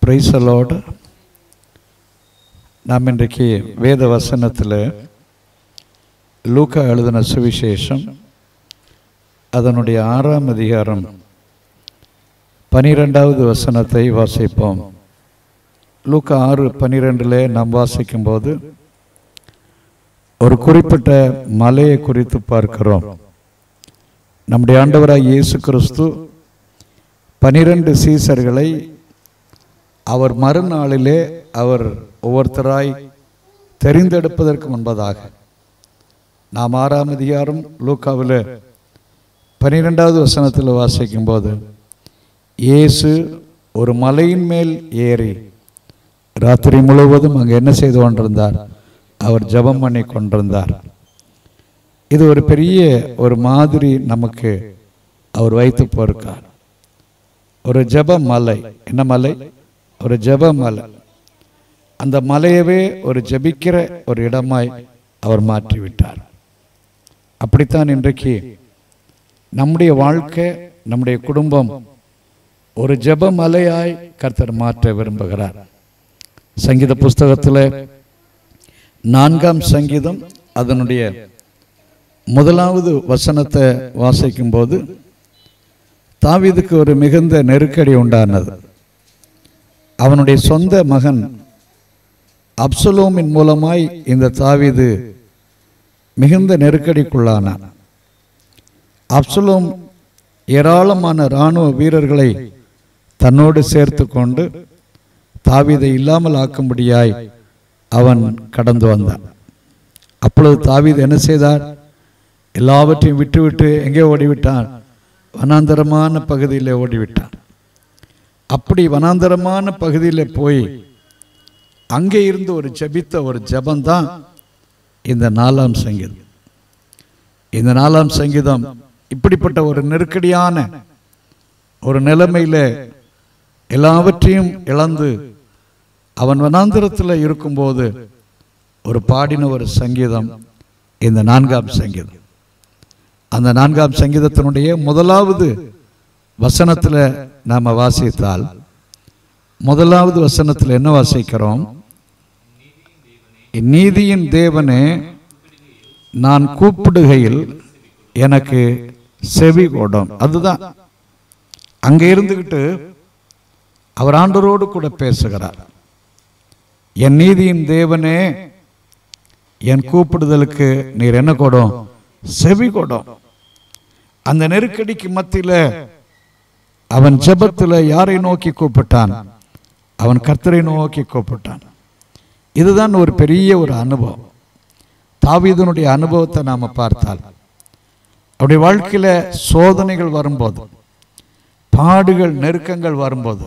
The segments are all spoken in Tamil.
பிரைசலோடு நாம் இன்றைக்கு வேத வசனத்தில் லூக்கா எழுதின சுவிசேஷம் அதனுடைய ஆறாம் அதிகாரம் பனிரெண்டாவது வசனத்தை வாசிப்போம் லூக்கா ஆறு பனிரெண்டில் நாம் வாசிக்கும்போது ஒரு குறிப்பிட்ட மலையை குறித்து பார்க்கிறோம் நம்முடைய ஆண்டவராய் இயேசு கிறிஸ்து பனிரெண்டு சீசர்களை அவர் மறுநாளிலே அவர் ஒவ்வொருத்தராய் தெரிந்தெடுப்பதற்கு முன்பதாக நாம் ஆறாம் அதிகாரம் லூக்காவில் பனிரெண்டாவது வசனத்தில் வாசிக்கும்போது இயேசு ஒரு மலையின் மேல் ஏறி ராத்திரி முழுவதும் அங்கே என்ன செய்து கொண்டிருந்தார் அவர் ஜெபம் பண்ணி கொண்டிருந்தார் இது ஒரு பெரிய ஒரு மாதிரி நமக்கு அவர் வைத்து போயிருக்கார் ஒரு ஜெப மலை என்ன மலை ஒரு ஜெப மலை அந்த மலையவே ஒரு ஜெபிக்கிற ஒரு இடமாய் அவர் மாற்றிவிட்டார் அப்படித்தான் இன்றைக்கு நம்முடைய வாழ்க்கை நம்முடைய குடும்பம் ஒரு ஜெப மலையாய் கர்த்தர் மாற்ற விரும்புகிறார் சங்கீத புஸ்தகத்தில் நான்காம் சங்கீதம் அதனுடைய முதலாவது வசனத்தை வாசிக்கும்போது தாவீதுக்கு ஒரு மிகுந்த நெருக்கடி உண்டானது அவனுடைய சொந்த மகன் அப்சலோமின் மூலமாய் இந்த தாவீது மிகுந்த நெருக்கடிக்குள்ளானான் அப்சலோம் ஏராளமான இராணுவ வீரர்களை தன்னோடு சேர்த்து கொண்டு தாவீதை இல்லாமல் ஆக்கும்படியாய் அவன் கடந்து வந்தான் அப்பொழுது தாவீது என்ன செய்தார் எல்லாவற்றையும் விட்டுவிட்டு எங்கே ஓடிவிட்டான் வனாந்தரமான பகுதியில் ஓடிவிட்டான் அப்படி வனாந்தரமான பகுதியில் போய் அங்கே இருந்து ஒரு ஜெபித்த ஒரு ஜபந்தான் இந்த நாலாம் சங்கீதம் இந்த நாலாம் சங்கீதம் இப்படிப்பட்ட ஒரு நெருக்கடியான ஒரு நிலைமையில் எல்லாவற்றையும் இழந்து அவன் வனாந்திரத்தில் இருக்கும்போது ஒரு பாடின ஒரு சங்கீதம் இந்த நான்காம் சங்கீதம் அந்த நான்காம் சங்கீதத்தினுடைய முதலாவது வசனத்தில் நாம் வாசித்தால் முதலாவது வசனத்தில் என்ன வாசிக்கிறோம் நீதியின் தேவனே நான் கூப்பிடுகையில் எனக்கு செவி கொடும் அதுதான் அங்கே இருந்துக்கிட்டு அவர் ஆண்டவரோடு கூட பேசுகிறார் என் நீதியின் தேவனே என் கூப்பிடுதலுக்கு நீர் என்ன கொடும் செவி கொடும் அந்த நெருக்கடிக்கு மத்தியில் அவன் ஜெபத்தில் யாரை நோக்கி கூப்பிட்டான் அவன் கர்த்தரை நோக்கி கூப்பிட்டான் இதுதான் ஒரு பெரிய ஒரு அனுபவம் தாவீதனுடைய அனுபவத்தை நாம் பார்த்தால் அவருடைய வாழ்க்கையில் சோதனைகள் வரும்போது பாடுகள் நெருக்கங்கள் வரும்போது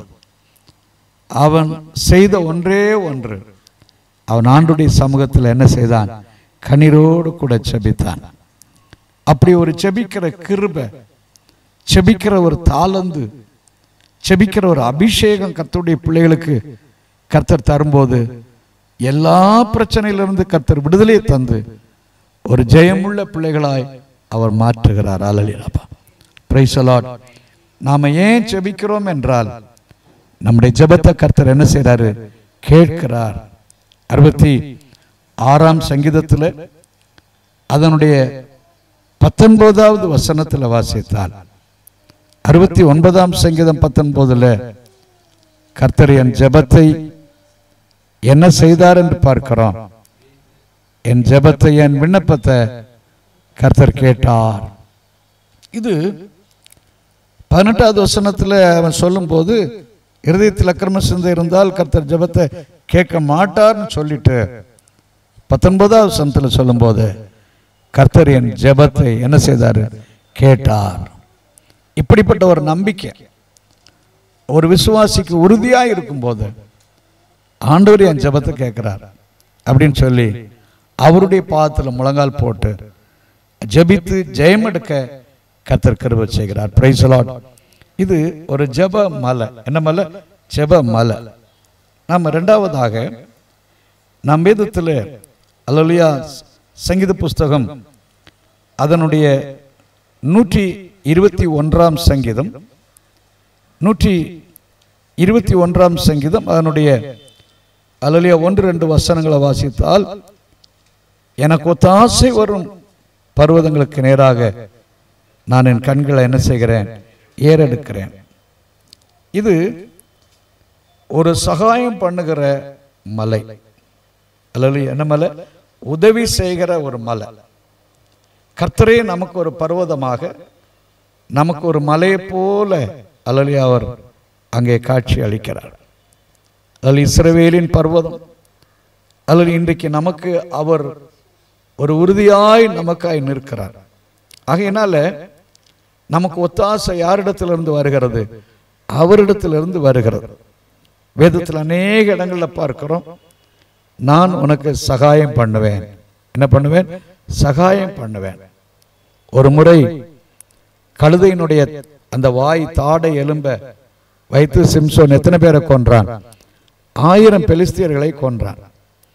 அவன் செய்த ஒன்றே ஒன்று அவன் ஆண்டுடைய சமூகத்தில் என்ன செய்தான் கண்ணீரோடு கூட செபித்தான் அப்படி ஒரு செபிக்கிற கிருப செபிக்கிற ஒரு தாளந்து செபிக்கிற ஒரு அபிஷேகம் கர்த்தருடைய பிள்ளைகளுக்கு கர்த்தர் தரும்போது எல்லா பிரச்சனையிலிருந்து கர்த்தர் விடுதலையை தந்து ஒரு ஜெயமுள்ள பிள்ளைகளாய் அவர் மாற்றுகிறார் அலலிலாப்பா பிரைசலாட் நாம ஏன் செபிக்கிறோம் என்றால் நம்முடைய ஜெபத்தை கர்த்தர் என்ன செய்றாரு கேட்கிறார் அறுபத்தி ஆறாம் சங்கீதத்தில் அதனுடைய பத்தொன்பதாவது வசனத்தில் வாசித்தால் அறுபத்தி ஒன்பதாம் சங்கீதம் பத்தொன்பதுல கர்த்தர் என் ஜெபத்தை என்ன செய்தார் என்று பார்க்கிறோம் என் ஜெபத்தை என் விண்ணப்பத்தை கர்த்தர் கேட்டார் இது பதினெட்டாவது வசனத்தில் அவன் சொல்லும்போது இருதயத்தில் அக்கிரம சிந்தை இருந்தால் கர்த்தர் ஜெபத்தை கேட்க மாட்டார்னு சொல்லிட்டு பத்தொன்பதாவது வசனத்தில் சொல்லும்போது கர்த்தர் என் ஜெபத்தை என்ன செய்தார் கேட்டார் இப்படிப்பட்ட ஒரு நம்பிக்கை ஒரு விசுவாசிக்கு உறுதியாக இருக்கும்போது ஆண்டவர் என் ஜெபத்தை கேட்கிறார் அப்படின்னு சொல்லி அவருடைய பாதத்தில் முழங்கால் போட்டு ஜெபித்து ஜெயம் எடுக்க கர்த்தர் கிருபை செய்கிறார் பிரைஸ் லார்ட் இது ஒரு ஜெப மலை என்ன மலை ஜெப மலை நாம் ரெண்டாவதாக நம் வேதத்தில் அல்லலியா சங்கீத புஸ்தகம் அதனுடைய நூற்றி இருபத்தி ஒன்றாம் சங்கீதம் நூற்றி இருபத்தி ஒன்றாம் சங்கீதம் அதனுடைய அலலியா ஒன்று ரெண்டு வசனங்களை வாசித்தால் எனக்கு ஒத்தாசை வரும் பர்வதங்களுக்கு நேராக நான் என் கண்களை என்ன செய்கிறேன் ஏறெடுக்கிறேன் இது ஒரு சகாயம் பண்ணுகிற மலை அல்லது என்ன மலை உதவி செய்கிற ஒரு மலை கர்த்தரே நமக்கு ஒரு பர்வதமாக நமக்கு ஒரு மலையை போல அல்லது அவர் அங்கே காட்சி அளிக்கிறார் அதில் இஸ்ரவேலின் பர்வதம் அல்லது இன்றைக்கு நமக்கு அவர் ஒரு உறுதியாய் நமக்காய் நிற்கிறார் ஆகையினால நமக்கு ஒத்தாசை யாரிடத்திலிருந்து வருகிறது அவரிடத்திலிருந்து வருகிறது வேதத்தில் அநேக இடங்களில் பார்க்கிறோம் நான் உனக்கு சகாயம் பண்ணுவேன் என்ன பண்ணுவேன் சகாயம் பண்ணுவேன் ஒரு முறை கழுதையினுடைய அந்த வாய் தாடை எலும்ப வைத்து சிம்சோன் எத்தனை பேரை கொன்றான் ஆயிரம் பெலிஸ்தியர்களை கொன்றான்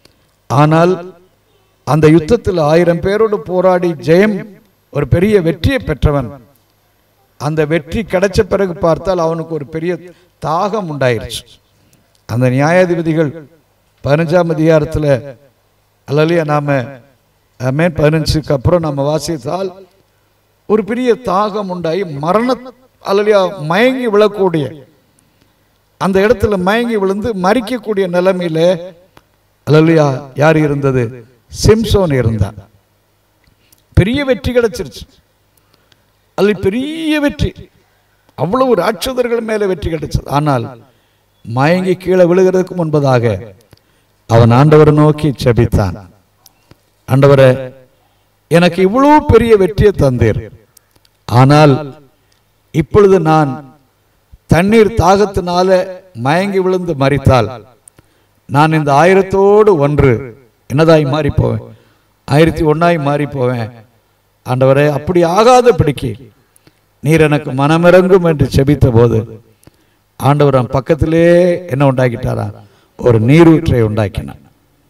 ஆனால் அந்த யுத்தத்தில் ஆயிரம் பேரோடு போராடி ஜெயம் ஒரு பெரிய வெற்றியை பெற்றவன் அந்த வெற்றி கிடைச்ச பிறகு பார்த்தால் அவனுக்கு ஒரு பெரிய தாகம் உண்டாயிருச்சு அந்த நியாயாதிபதிகள் பதினஞ்சாம் அதிகாரத்தில் அல்லலையா நாம மே பதினஞ்சுக்கு அப்புறம் நம்ம வாசித்தால் ஒரு பெரிய தாகம் உண்டாகி மரண அல்லலையா மயங்கி விழக்கூடிய அந்த இடத்துல மயங்கி விழுந்து மறிக்கக்கூடிய நிலைமையில அல்லலையா யார் இருந்தது சிம்சோன் இருந்தான் பெரிய வெற்றி கிடைச்சிருச்சு அது பெரிய வெற்றி அவ்வளவு ராட்சதர்கள் மேல வெற்றி கிடைச்சது ஆனால் மயங்கி கீழே விழுகிறதுக்கு முன்பதாக அவன் ஆண்டவரை நோக்கி செபித்தான் ஆண்டவரை எனக்கு இவ்வளவு பெரிய வெற்றியை தந்தீர் ஆனால் இப்பொழுது நான் தண்ணீர் தாகத்தினால மயங்கி விழுந்து மறித்தால் நான் இந்த ஆயிரத்தோடு ஒன்று என்னதாய் மாறி போவேன் ஆயிரத்தி ஒன்னாய் மாறி போவேன் ஆண்டவரே அப்படி ஆகாத பிடிக்கு நீர் எனக்கு மனமிறங்கும் என்று செபித்த போது ஆண்டவர் அவன் பக்கத்திலே என்ன உண்டாக்கிட்டாரா ஒரு நீரூற்றை உண்டாக்கினான்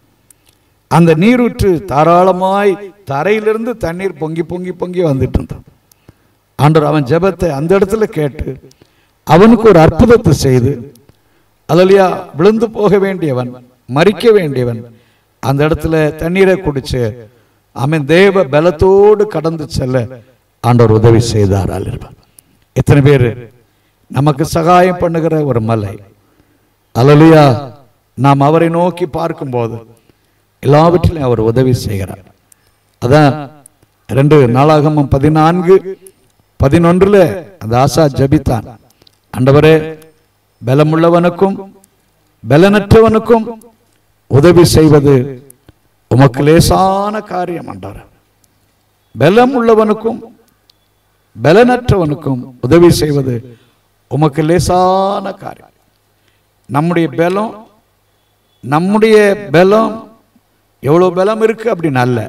அந்த நீரூற்று தாராளமாய் தரையிலிருந்து தண்ணீர் பொங்கி பொங்கி பொங்கி வந்துட்டு இருந்தான் ஆண்டவர் அவன் ஜெபத்தை அந்த இடத்துல கேட்டு அவனுக்கு ஒரு அற்புதத்தை செய்து அதலியா விழுந்து போக வேண்டியவன் மறிக்க வேண்டியவன் அந்த இடத்துல தண்ணீரை குடிச்சு அவன் தேவ பலத்தோடு கடந்து செல்ல ஆண்டவர் உதவி செய்தார் அல்லவா எத்தனை பேர் நமக்கு சகாயம் பண்ணுகிற ஒரு மலை அலலியா நாம் அவரை நோக்கி பார்க்கும்போது எல்லாவற்றிலும் அவர் உதவி செய்கிறார் அதான் ரெண்டு நாளாகமம் பதினான்கு பதினொன்றுல அந்த ஆசா ஜபித்தான் ஆண்டவரே பலமுள்ளவனுக்கும் பலனற்றவனுக்கும் உதவி செய்வது உமக்கு லேசான காரியம் ஆண்டவர் பலம் உள்ளவனுக்கும் பலனற்றவனுக்கும் உதவி செய்வது உமக்கு லேசான காரியம் நம்முடைய பலம் நம்முடைய பலம் எவ்வளவு பலம் இருக்கு அப்படின்னு அல்ல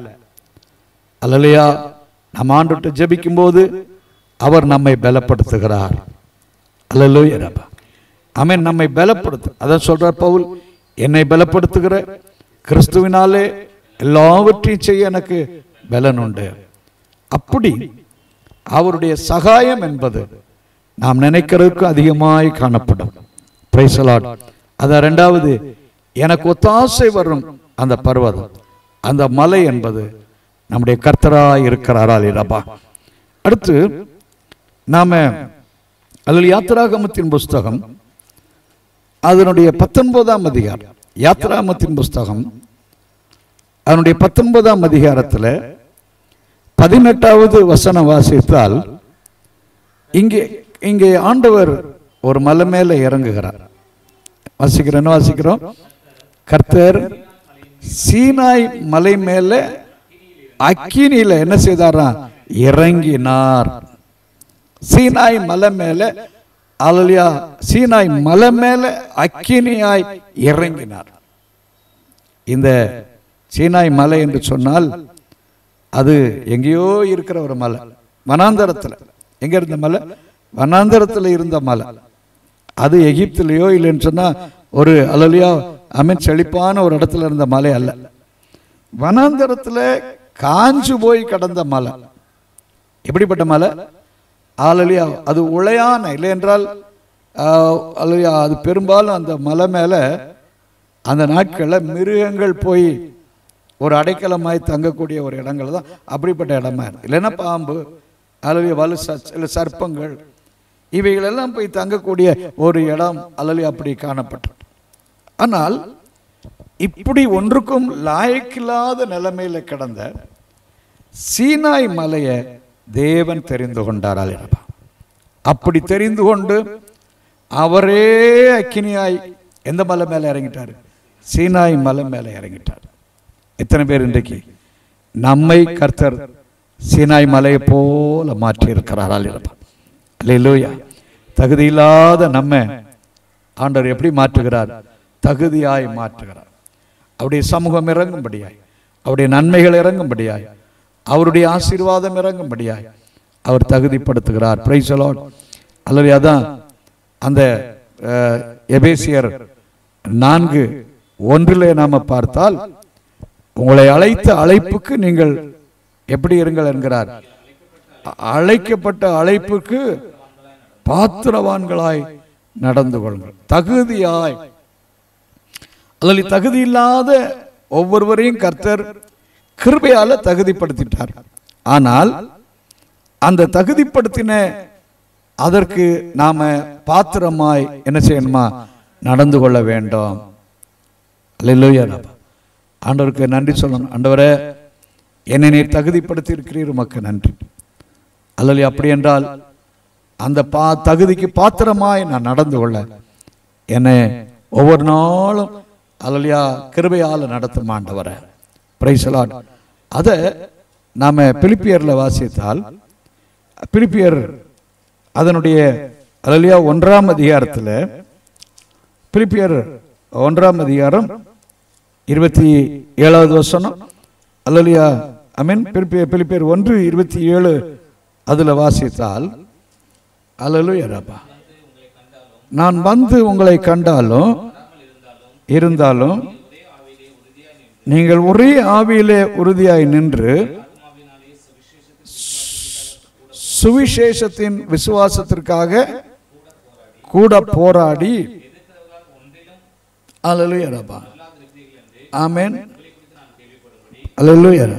அல்லலையா நம்ம ஆண்டுட்டு ஜெபிக்கும் போது அவர் நம்மை பலப்படுத்துகிறார் அல்லலூயா அவன் நம்மை பலப்படுத்து அதான் சொல்றார் பவுல் என்னை பலப்படுத்துகிற கிறிஸ்துவினாலே எல்லாவற்றையும் செய்ய எனக்கு பலன் உண்டு அப்படி அவருடைய சகாயம் என்பது நாம் நினைக்கிறதுக்கு அதிகமாய் காணப்படும் பிரைசலாட் அதான் ரெண்டாவது எனக்கு ஒத்தாசை வரும் அந்த பர்வதம் அந்த மலை என்பது நம்முடைய கர்த்தராய் இருக்கிறாரா இல்லப்பா அடுத்து நாம அதில் யாத்திராகமத்தின் புஸ்தகம் அதனுடைய பத்தொன்பதாம் அதிகாரம் யாத்திராமத்தின் புஸ்தகம் அதனுடைய பத்தொன்பதாம் அதிகாரத்தில் பதினெட்டாவது வசனம் வாசித்தால் இங்கே இங்கே ஆண்டவர் ஒரு மலை மேல இறங்குகிறார் வாசிக்கிறோம் வாசிக்கிறோம் கர்த்தர் சீனாய் மலை மேல அக்கினியில என்ன செய்தாராம் இறங்கினார் சீனாய் மலை மேல அலலியா சீனாய் மலை மேல அக்கினியாய் இறங்கினார் இந்த சீனாய் மலை என்று சொன்னால் அது எங்கேயோ இருக்கிற ஒரு மலை வனாந்தரத்தில் எங்க இருந்த மலை வனாந்தரத்தில் இருந்த மலை அது எகிப்திலேயோ இல்லைன்னு சொன்னா ஒரு அலலியா அமீன் செழிப்பான ஒரு இடத்துல இருந்த மலை அல்ல வனாந்தரத்தில் காஞ்சு போய் கடந்த மலை எப்படிப்பட்ட மலை ஆலலியா அது உளையான இல்லை என்றால் ஆஹ், அல்லது அது பெரும்பாலும் அந்த மலை மேலே அந்த நாட்களில் மிருகங்கள் போய் ஒரு அடைக்கலமாய் தங்கக்கூடிய ஒரு இடங்கள் தான் அப்படிப்பட்ட இடமா இருக்கு இல்லைன்னா பாம்பு அல்லது வலு ச- இல்ல சர்ப்பங்கள் இவைகளெல்லாம் போய் தங்கக்கூடிய ஒரு இடம் அல்லது அப்படி காணப்பட்டது ஆனால் இப்படி ஒன்றுக்கும் லாயக்கில்லாத நிலைமையில கிடந்த சீனாய் மலையை தேவன் தெரிந்து கொண்டாரால் எனப்பா அப்படி தெரிந்து கொண்டு அவரே அக்கினியாய் எந்த மலை மேலே இறங்கிட்டார் சீனாய் மலை மேலே இறங்கிட்டார் எத்தனை பேர் இன்றைக்கு நம்மை கர்த்தர் சீனாய் மலையை போல மாற்றி இருக்கிறாரால் இருப்பார் அல்லேலூயா தகுதியில்லாத நம்ம ஆண்டவர் எப்படி மாற்றுகிறார் தகுதியாய் மாற்றுகிறார் அவருடைய சமூகம் இறங்கும்படியாய் அவருடைய நன்மைகள் இறங்கும்படியாய் அவருடைய ஆசீர்வாதம் இறங்கும்படியாய் அவர் தகுதிப்படுத்துகிறார் பிரைஸ் லார்ட் அல்லது அதான் அந்த அஹ், எபேசியர் நான்கு ஒன்றிலே நாம பார்த்தால் உங்களை அழைத்த அழைப்புக்கு நீங்கள் எப்படி இருங்கள் என்கிறார் அ- அழைக்கப்பட்ட அழைப்புக்கு பாத்திரவான்களாய் நடந்து கொள்ளுங்கள் தகுதியாய் அதில் தகுதி இல்லாத ஒவ்வொருவரையும் கர்த்தர் கிருபையால தகுதிப்படுத்திட்டார் ஆனால் அந்த தகுதிப்படுத்தின அதற்கு நாம பாத்திரமாய் என்ன செய்யணுமா நடந்து கொள்ள வேண்டும் அல்லேலூயா ராபா. ஆண்டவருக்கு நன்றி சொல்லணும் ஆண்டவரே என்னை நீர் தகுதிப்படுத்தி இருக்கிறீர் உமக்கு நன்றி அல்லது அப்படி என்றால் அந்த பா தகுதிக்கு பாத்திரமாய் நான் நடந்து கொள்ள என்னை ஒவ்வொரு நாளும் அல்லையா கிருபையால் நடத்தும் ஆண்டவரை பிரைசலாட் அதை நாம பிலிப்பியரில் வாசித்தால் பிலிப்பியர் அதனுடைய அல்லையா ஒன்றாம் அதிகாரத்தில் பிலிப்பியர் ஒன்றாம் அதிகாரம் இருபத்தி ஏழாவது வசனம் அல்லலியா அமீன் பிலிப்பியர் பிலிப்பியர் ஒன்று இருபத்தி ஏழு அதில் வாசித்தால் அல்லலுயா ராபா நான் வந்து உங்களை கண்டாலும் இருந்தாலும் நீங்கள் ஒரே ஆவியிலே உறுதியாய் நின்று சுவிசேஷத்தின் விசுவாசத்திற்காக கூட போராடி அல்லலுயா ராபா ஆமென் அல்லேலூயா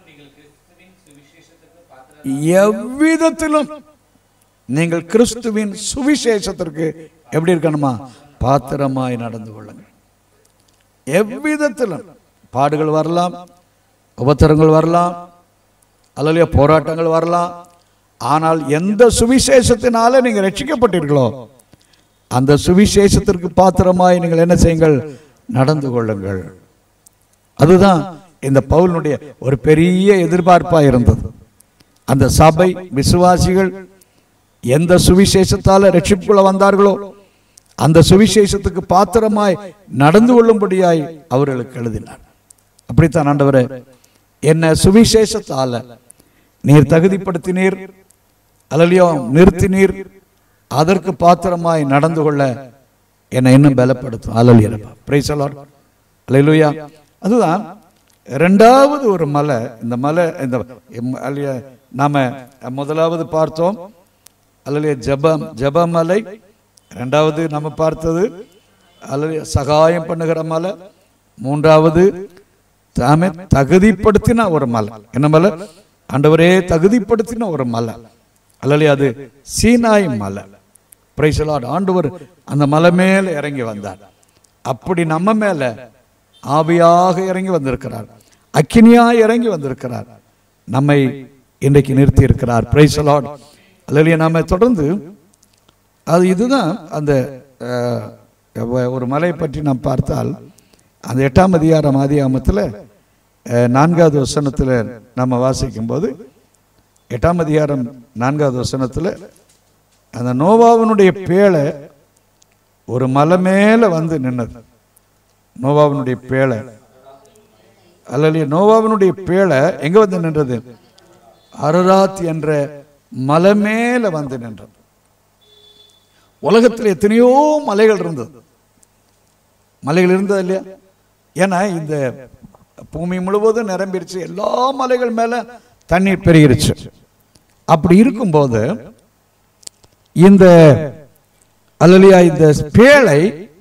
எவ்விதத்திலும் நீங்கள் கிறிஸ்துவின் சுவிசேஷத்திற்கு எப்படி இருக்கணுமா பாத்திரமாய் நடந்து கொள்ளுங்கள் எவ்விதத்திலும் பாடுகள் வரலாம் உபத்திரங்கள் வரலாம் அல்லலையா போராட்டங்கள் வரலாம் ஆனால் எந்த சுவிசேஷத்தினால நீங்க ரட்சிக்கப்பட்டீர்களோ அந்த சுவிசேஷத்திற்கு பாத்திரமாய் நீங்கள் என்ன செய்யுங்கள் நடந்து கொள்ளுங்கள் அதுதான் இந்த பவுலினுடைய ஒரு பெரிய எதிர்பார்ப்பா இருந்தது அந்த சபை விசுவாசிகள் எந்த சுவிசேஷத்தால ரட்சிப்புக்குள்ள வந்தார்களோ அந்த சுவிசேஷத்துக்கு பாத்திரமாய் நடந்து கொள்ளும்படியாய் அவர்களுக்கு எழுதினார் அப்படித்தான் ஆண்டவரே என்ன சுவிசேஷத்தால நீர் தகுதிப்படுத்தினீர் அலலியோ நிறுத்தினீர் அதற்கு பாத்திரமாய் நடந்து கொள்ள என்னை இன்னும் பலப்படுத்தும் அலலியரப்பா பிரைஸ் அலாட் அலையிலுயா அதுதான் ரெண்டாவது ஒரு மலை இந்த மலை இந்த எம்- அல்லைய நாம முதலாவது பார்த்தோம் அல்லைய ஜபம் ஜபமலை ரெண்டாவது நம்ம பார்த்தது அல்லது சகாயம் பண்ணுகிற மலை மூன்றாவது தாமே தகுதிப்படுத்தின ஒரு மலை என்ன மலை ஆண்டவரே தகுதிப்படுத்தின ஒரு மலை அல்லது அது சீனாய் மலை பிரைசலாட் ஆண்டவர் அந்த மலை மேல இறங்கி வந்தார் அப்படி நம்ம மேல ஆவியாக இறங்கி வந்திருக்கிறார் அக்கினியாய் இறங்கி வந்திருக்கிறார் நம்மை இன்றைக்கு நிறுத்தி இருக்கிறார் பிரைசலாட் அல்லது நாம தொடர்ந்து அது இதுதான் அந்த அஹ், வ- ஒரு மலையை பற்றி நாம் பார்த்தால் அந்த எட்டாம் அதிகாரம் ஆதியாமத்தில் நான்காவது வசனத்தில் நம்ம வாசிக்கும்போது எட்டாம் அதிகாரம் நான்காவது வசனத்தில் அந்த நோவாவினுடைய பேழை ஒரு மலை மேலே வந்து நின்னது நோவாவினுடைய பேழை அல்லது நோவாவினுடைய பேழை எங்க வந்து நின்றது அரராத் என்ற மலை மேல வந்து நின்றது உலகத்தில் எத்தனையோ மலைகள் இருந்தது மலைகள் இருந்தது இல்லையா ஏன்னா இந்த பூமி முழுவதும் நிரம்பிருச்சு எல்லா மலைகள் மேல தண்ணீர் பெருகிருச்சு அப்படி இருக்கும்போது இந்த அல்லலையா இந்த பேழை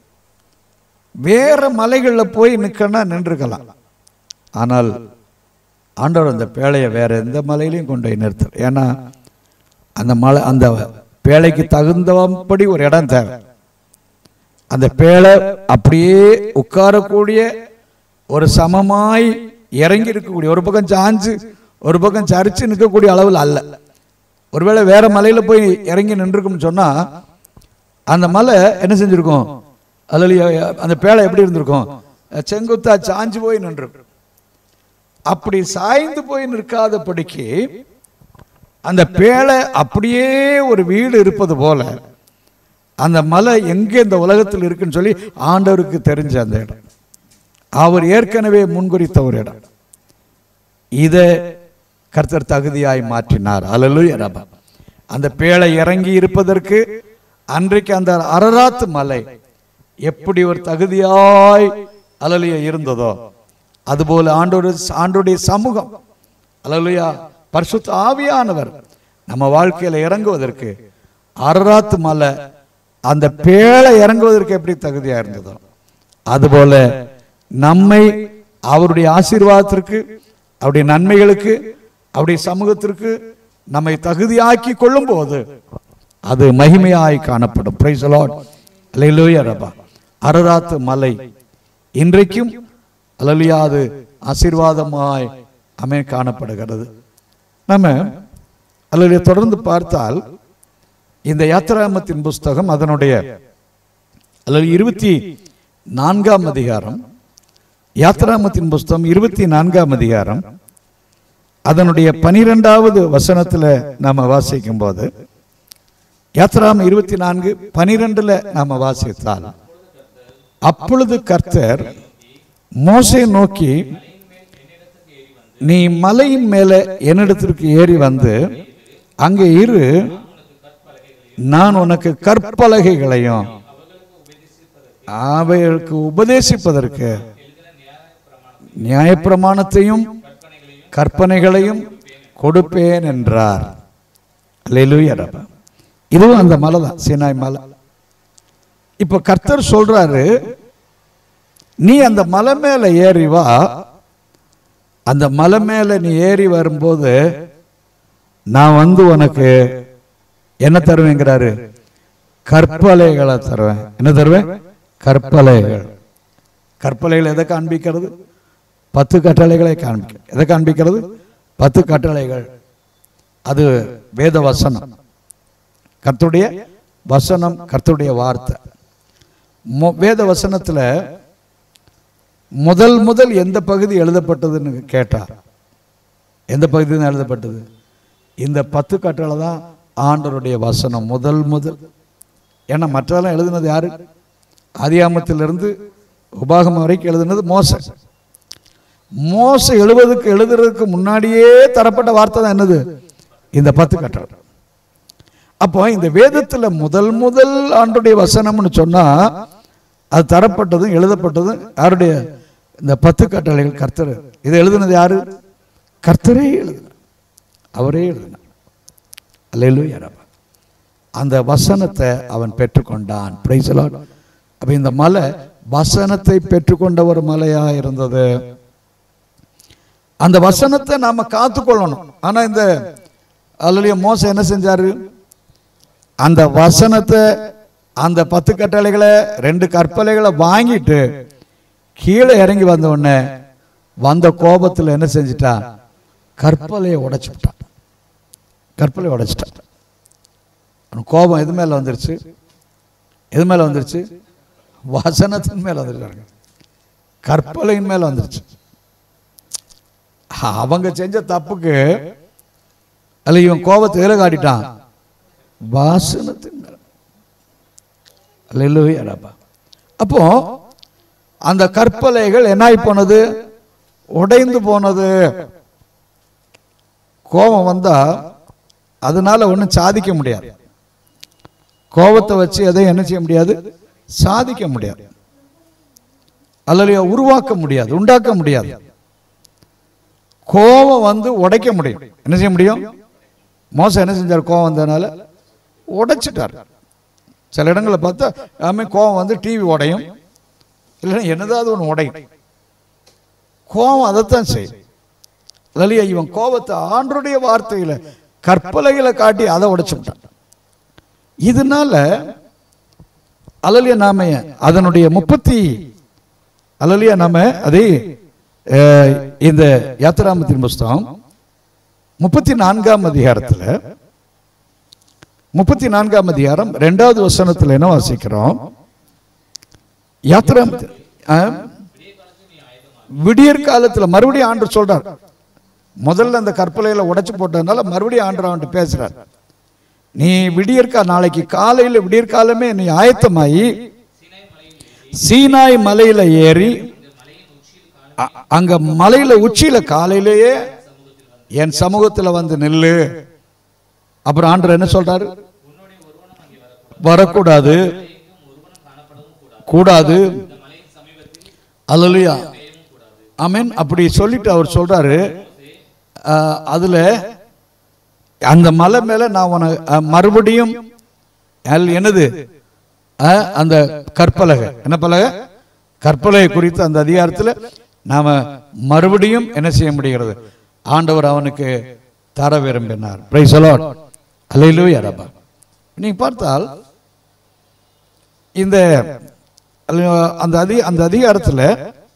வேற மலைகளில் போய் நிற்கனா நின்றுக்கலாம் ஆனால் ஆண்டவர் அந்த பேழையை வேற எந்த மலையிலையும் கொண்டு போய் நிறுத்தல ஏன்னா அந்த மலை அந்த பேழைக்கு தகுந்தபடி ஒரு இடம் தேவை அந்த பேழை அப்படியே உட்காரக்கூடிய ஒரு சமமாய் இறங்கி இருக்கக்கூடிய ஒரு பக்கம் சாஞ்சு ஒரு பக்கம் சரிச்சு நிற்கக்கூடிய அளவில் அல்ல ஒருவேளை வேற மலையில போய் இறங்கி நின்றுருக்கும்னு சொன்னா அந்த மலை என்ன செஞ்சிருக்கும் அதில் அந்த பேழை எப்படி இருந்திருக்கும் செங்குத்தா சாஞ்சு போய் நின்றுருக்கும் அப்படி சாய்ந்து போய் நிற்காதபடிக்கு அந்த பேழை அப்படியே ஒரு வீடு இருப்பது போல அந்த மலை எங்கே இந்த உலகத்தில் இருக்குன்னு சொல்லி ஆண்டவருக்கு தெரிஞ்ச அந்த இடம் அவர் ஏற்கனவே முன்குறித்த ஒரு இடம் இதை கர்த்தர் தகுதியாய் மாற்றினார் அலலுயா ரபா அந்த பேழை இறங்கி இருப்பதற்கு அன்றைக்கு அந்த அரராத்து மலை எப்படி ஒரு தகுதியாய் அலலிய இருந்ததோ அதுபோல ஆண்டோடு ஆண்டோடைய சமூகம் அலலுயா பரிசுத்த ஆவியானவர் நம்ம வாழ்க்கையில இறங்குவதற்கு அரராத்து மலை அந்த பேழை இறங்குவதற்கு எப்படி தகுதியா இருந்ததோ அதுபோல நம்மை அவருடைய ஆசீர்வாதத்திற்கு அவருடைய நன்மைகளுக்கு அவருடைய சமூகத்திற்கு நம்மை தகுதியாக்கி கொள்ளும் போது அது மகிமையாய் காணப்படும் பிரைஸ் லார்ட் அல்லேலூயா ரபா அரராத்து மலை இன்றைக்கும் அல்லலியா அது ஆசீர்வாதமாய் அமை காணப்படுகிறது நம்ம அல்லது தொடர்ந்து பார்த்தால் இந்த யாத்திராமத்தின் புஸ்தகம் அதனுடைய அல்லது இருபத்தி நான்காம் அதிகாரம் யாத்திராமத்தின் புஸ்தகம் இருபத்தி நான்காம் அதிகாரம் அதனுடைய பனிரெண்டாவது வசனத்துல நாம வாசிக்கும் போது யாத்திராம இருபத்தி நான்கு பனிரெண்டுல நாம வாசித்தால் அப்பொழுது கர்த்தர் மோசை நோக்கி நீ மலையின் மேலே என்னிடத்திற்கு ஏறி வந்து அங்கே இரு நான் உனக்கு கற்பலகைகளையும் அவைகளுக்கு உபதேசிப்பதற்கு நியாயப்பிரமாணத்தையும் கற்பனைகளையும் கொடுப்பேன் என்றார் அல்லேலூயா ரபா இதுவும் அந்த மலை தான் சீனாய் மலை இப்ப கர்த்தர் சொல்றாரு நீ அந்த மலை மேல ஏறி வா அந்த மலை மேல நீ ஏறி வரும்போது நான் வந்து உனக்கு என்ன தருவேங்கிறாரு கற்பலைகளை தருவேன் என்ன தருவேன் கற்பலைகள் கற்பலைகள் எதை காண்பிக்கிறது பத்து கட்டளைகளை காண்பிக்க எதை காண்பிக்கிறது பத்து கட்டளைகள் அது வேத வசனம் கர்த்தருடைய வசனம் கர்த்தருடைய வார்த்தை மொ- வேத வசனத்துல முதல் முதல் எந்த பகுதி எழுதப்பட்டதுன்னு கேட்டார் எந்த பகுதி தான் எழுதப்பட்டது இந்த பத்து கட்டளை தான் ஆண்டவருடைய வசனம் முதல் முதல் ஏன்னா மற்றதெல்லாம் எழுதுனது யாரு ஆதியாமத்திலிருந்து உபாகமம் வரைக்கும் எழுதுனது மோச மோச எழுவதுக்கு எழுதுறதுக்கு முன்னாடியே தரப்பட்ட வார்த்தை தான் என்னது இந்த பத்து கட்டளை அப்போ இந்த வேதத்துல முதல் முதல் ஆண்டுடைய வசனம்னு சொன்னா அது தரப்பட்டதும் எழுதப்பட்டதும் யாருடைய இந்த பத்து கட்டளைகள் கர்த்தர் இதை எழுதுனது யாரு கர்த்தரே எழுதினார் அவரே எழுதினார் அல்லேலூயா ரபா அந்த வசனத்தை அவன் பெற்றுக்கொண்டான் பிரைஸ் அப்ப இந்த மலை வசனத்தை பெற்றுக்கொண்ட ஒரு மலையா இருந்தது அந்த வசனத்தை நாம காத்துக்கொள்ளணும் ஆனா இந்த அல்லைய மோசம் என்ன செஞ்சாரு அந்த வசனத்தை அந்த பத்து கட்டளைகளை ரெண்டு கற்பலைகளை வாங்கிட்டு கீழே இறங்கி வந்த உடனே வந்த கோபத்தில் என்ன செஞ்சிட்டான் கற்பலையை உடைச்சு விட்டான் கற்பலை உடைச்சிட்டான் அவனுக்கு கோபம் எது மேல வந்துருச்சு எது மேல வந்துருச்சு வசனத்தின் மேல வந்துருக்காங்க கற்பலையின் மேல வந்துருச்சு அவங்க செஞ்ச தப்புக்கு அல்ல இவன் கோபத்தை எதிர காட்டிட்டான் வாசனத்தின் மேல அல்லேலூயா ரப்பா. அப்போ அந்த கற்பலைகள் என்னாய் போனது உடைந்து போனது கோபம் வந்தா அதனால ஒன்றும் சாதிக்க முடியாது கோபத்தை வச்சு எதையும் என்ன செய்ய முடியாது சாதிக்க முடியாது அல்லது உருவாக்க முடியாது உண்டாக்க முடியாது கோபம் வந்து உடைக்க முடியும் என்ன செய்ய முடியும் மோசம் என்ன செஞ்சார் கோபம் வந்ததுனால உடைச்சிட்டார் சில இடங்களில் பார்த்தா ஆமே கோவம் வந்து டிவி உடையும் இல்லைன்னா என்னதாவது ஒன்று உடையும் கோவம் அதைத்தான் செய்யும் இல்லையா இவன் கோபத்தை ஆண்டருடைய வார்த்தையில கற்பலைகளை காட்டி அதை உடைச்சு விட்டான் இதனால அலலிய நாம அதனுடைய முப்பத்தி அலலியா நாம அதே அஹ், இந்த யாத்திராமத்தின் புஸ்தகம் முப்பத்தி நான்காம் அதிகாரத்துல முப்பத்தி நான்காம் அதிகாரம் ரெண்டாவது வசனத்துல என்ன வாசிக்கிறோம் யாத்திரா விடியற் காலத்துல மறுபடியும் ஆண்டு சொல்றார் முதல்ல அந்த கற்பலையில உடைச்சு போட்டதுனால மறுபடியும் ஆண்டு அவன்கிட்ட பேசுறார் நீ விடியற்கா நாளைக்கு காலையில விடியற்காலமே நீ ஆயத்தமாயி சீனாய் மலையில ஏறி அ- அங்க மலையில உச்சியில காலையிலேயே என் சமூகத்துல வந்து நில்லு அப்புறம் ஆண்டவர் என்ன சொல்றாரு வரக்கூடாது கூடாது அல்லலுயா ஆமென் அப்படி சொல்லிட்டு அவர் சொல்றாரு அஹ், அதுல அந்த மலை மேல நான் உன அஹ், மறுபடியும் அல் என்னது அஹ், அந்த கற்பலகை என்ன பலகை கற்பலகை குறித்து அந்த அதிகாரத்தில் நாம மறுபடியும் என்ன செய்ய முடிகிறது ஆண்டவர் அவனுக்கு தர விரும்பினார் பிரைஸ் அலாட் அலையிலூயா ரபா நீங்க பார்த்தால் இந்த அல்ல- அந்த அதி அந்த அதிகாரத்தில்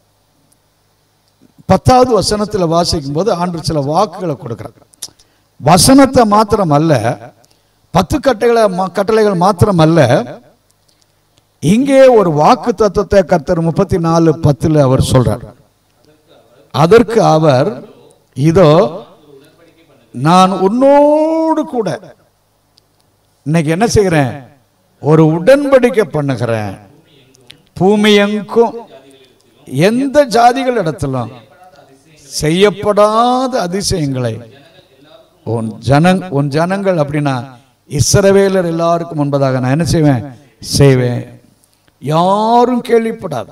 பத்தாவது வசனத்தில் வாசிக்கும் போது ஆண்டு சில வாக்குகளை கொடுக்கிறார் வசனத்தை மாத்திரம் அல்ல பத்து கட்டைகளை மா- கட்டளைகள் மாத்திரம் அல்ல இங்கே ஒரு வாக்கு தத்துவத்தை கர்த்தர் முப்பத்தி நாலு பத்துல அவர் சொல்றார் அதற்கு அவர் இதோ நான் உன்னோடு கூட இன்னைக்கு என்ன செய்கிறேன் ஒரு உடன்படிக்கை பண்ணுகிறேன் பூமி எங்கும் எந்த ஜாதிகள் இடத்திலும் செய்யப்படாத அதிசயங்களை உன் ஜனங் உன் ஜனங்கள் அப்படின்னா இஸ்ரவேலர் எல்லாருக்கும் முன்பதாக நான் என்ன செய்வேன் செய்வேன் யாரும் கேள்விப்படாத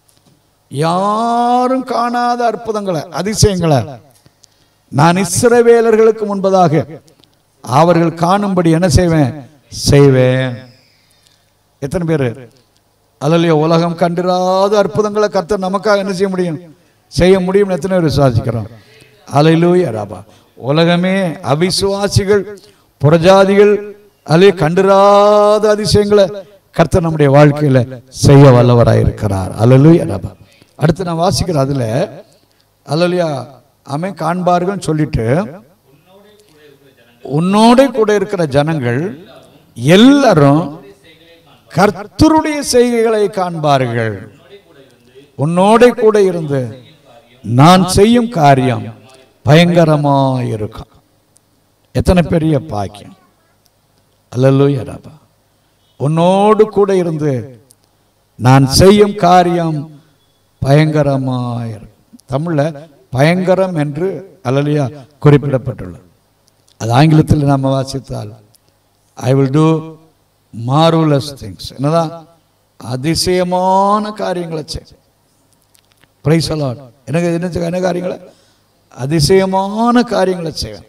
யாரும் காணாத அற்புதங்களை அதிசயங்களை நான் இஸ்ரவேலர்களுக்கு முன்பதாக அவர்கள் காணும்படி என்ன செய்வேன் செய்வேன் எத்தனை பேர் அதில் உலகம் கண்டிராத அற்புதங்களை கர்த்தர் நமக்காக என்ன செய்ய முடியும் செய்ய முடியும்னு எத்தனை பேர் விசுவாசிக்கிறோம் அலையிலூயா ராபா உலகமே அவிசுவாசிகள் புறஜாதிகள் அலே கண்டிராத அதிசயங்களை கர்த்தர் நம்முடைய வாழ்க்கையில செய்ய வல்லவராயிருக்கிறார் அலலுயா ராபா அடுத்து நான் வாசிக்கிறேன் அதுல அலலியா அமை காண்பார்கள் சொல்லிட்டு உன்னோட கூட இருக்கிற ஜனங்கள் எல்லாரும் கர்த்தருடைய செய்கைகளை காண்பார்கள் உன்னோட கூட இருந்து நான் செய்யும் காரியம் பயங்கரமாயிருக்கும் எத்தனை பெரிய பாக்கியம் அல்லல்லூயா ராபா உன்னோடு கூட இருந்து நான் செய்யும் காரியம் பயங்கரமாயிருக்கும் தமிழ்ல பயங்கரம் என்று அல்லலியா குறிப்பிடப்பட்டுள்ளது அது ஆங்கிலத்தில் நாம் வாசித்தால் I will do marvellous things என்னதான் அதிசயமான காரியங்களை செய் பிரைஸ் அலாட் எனக்கு என்ன செய்ய- என்ன காரியங்களை அதிசயமான காரியங்களை செய்வேன்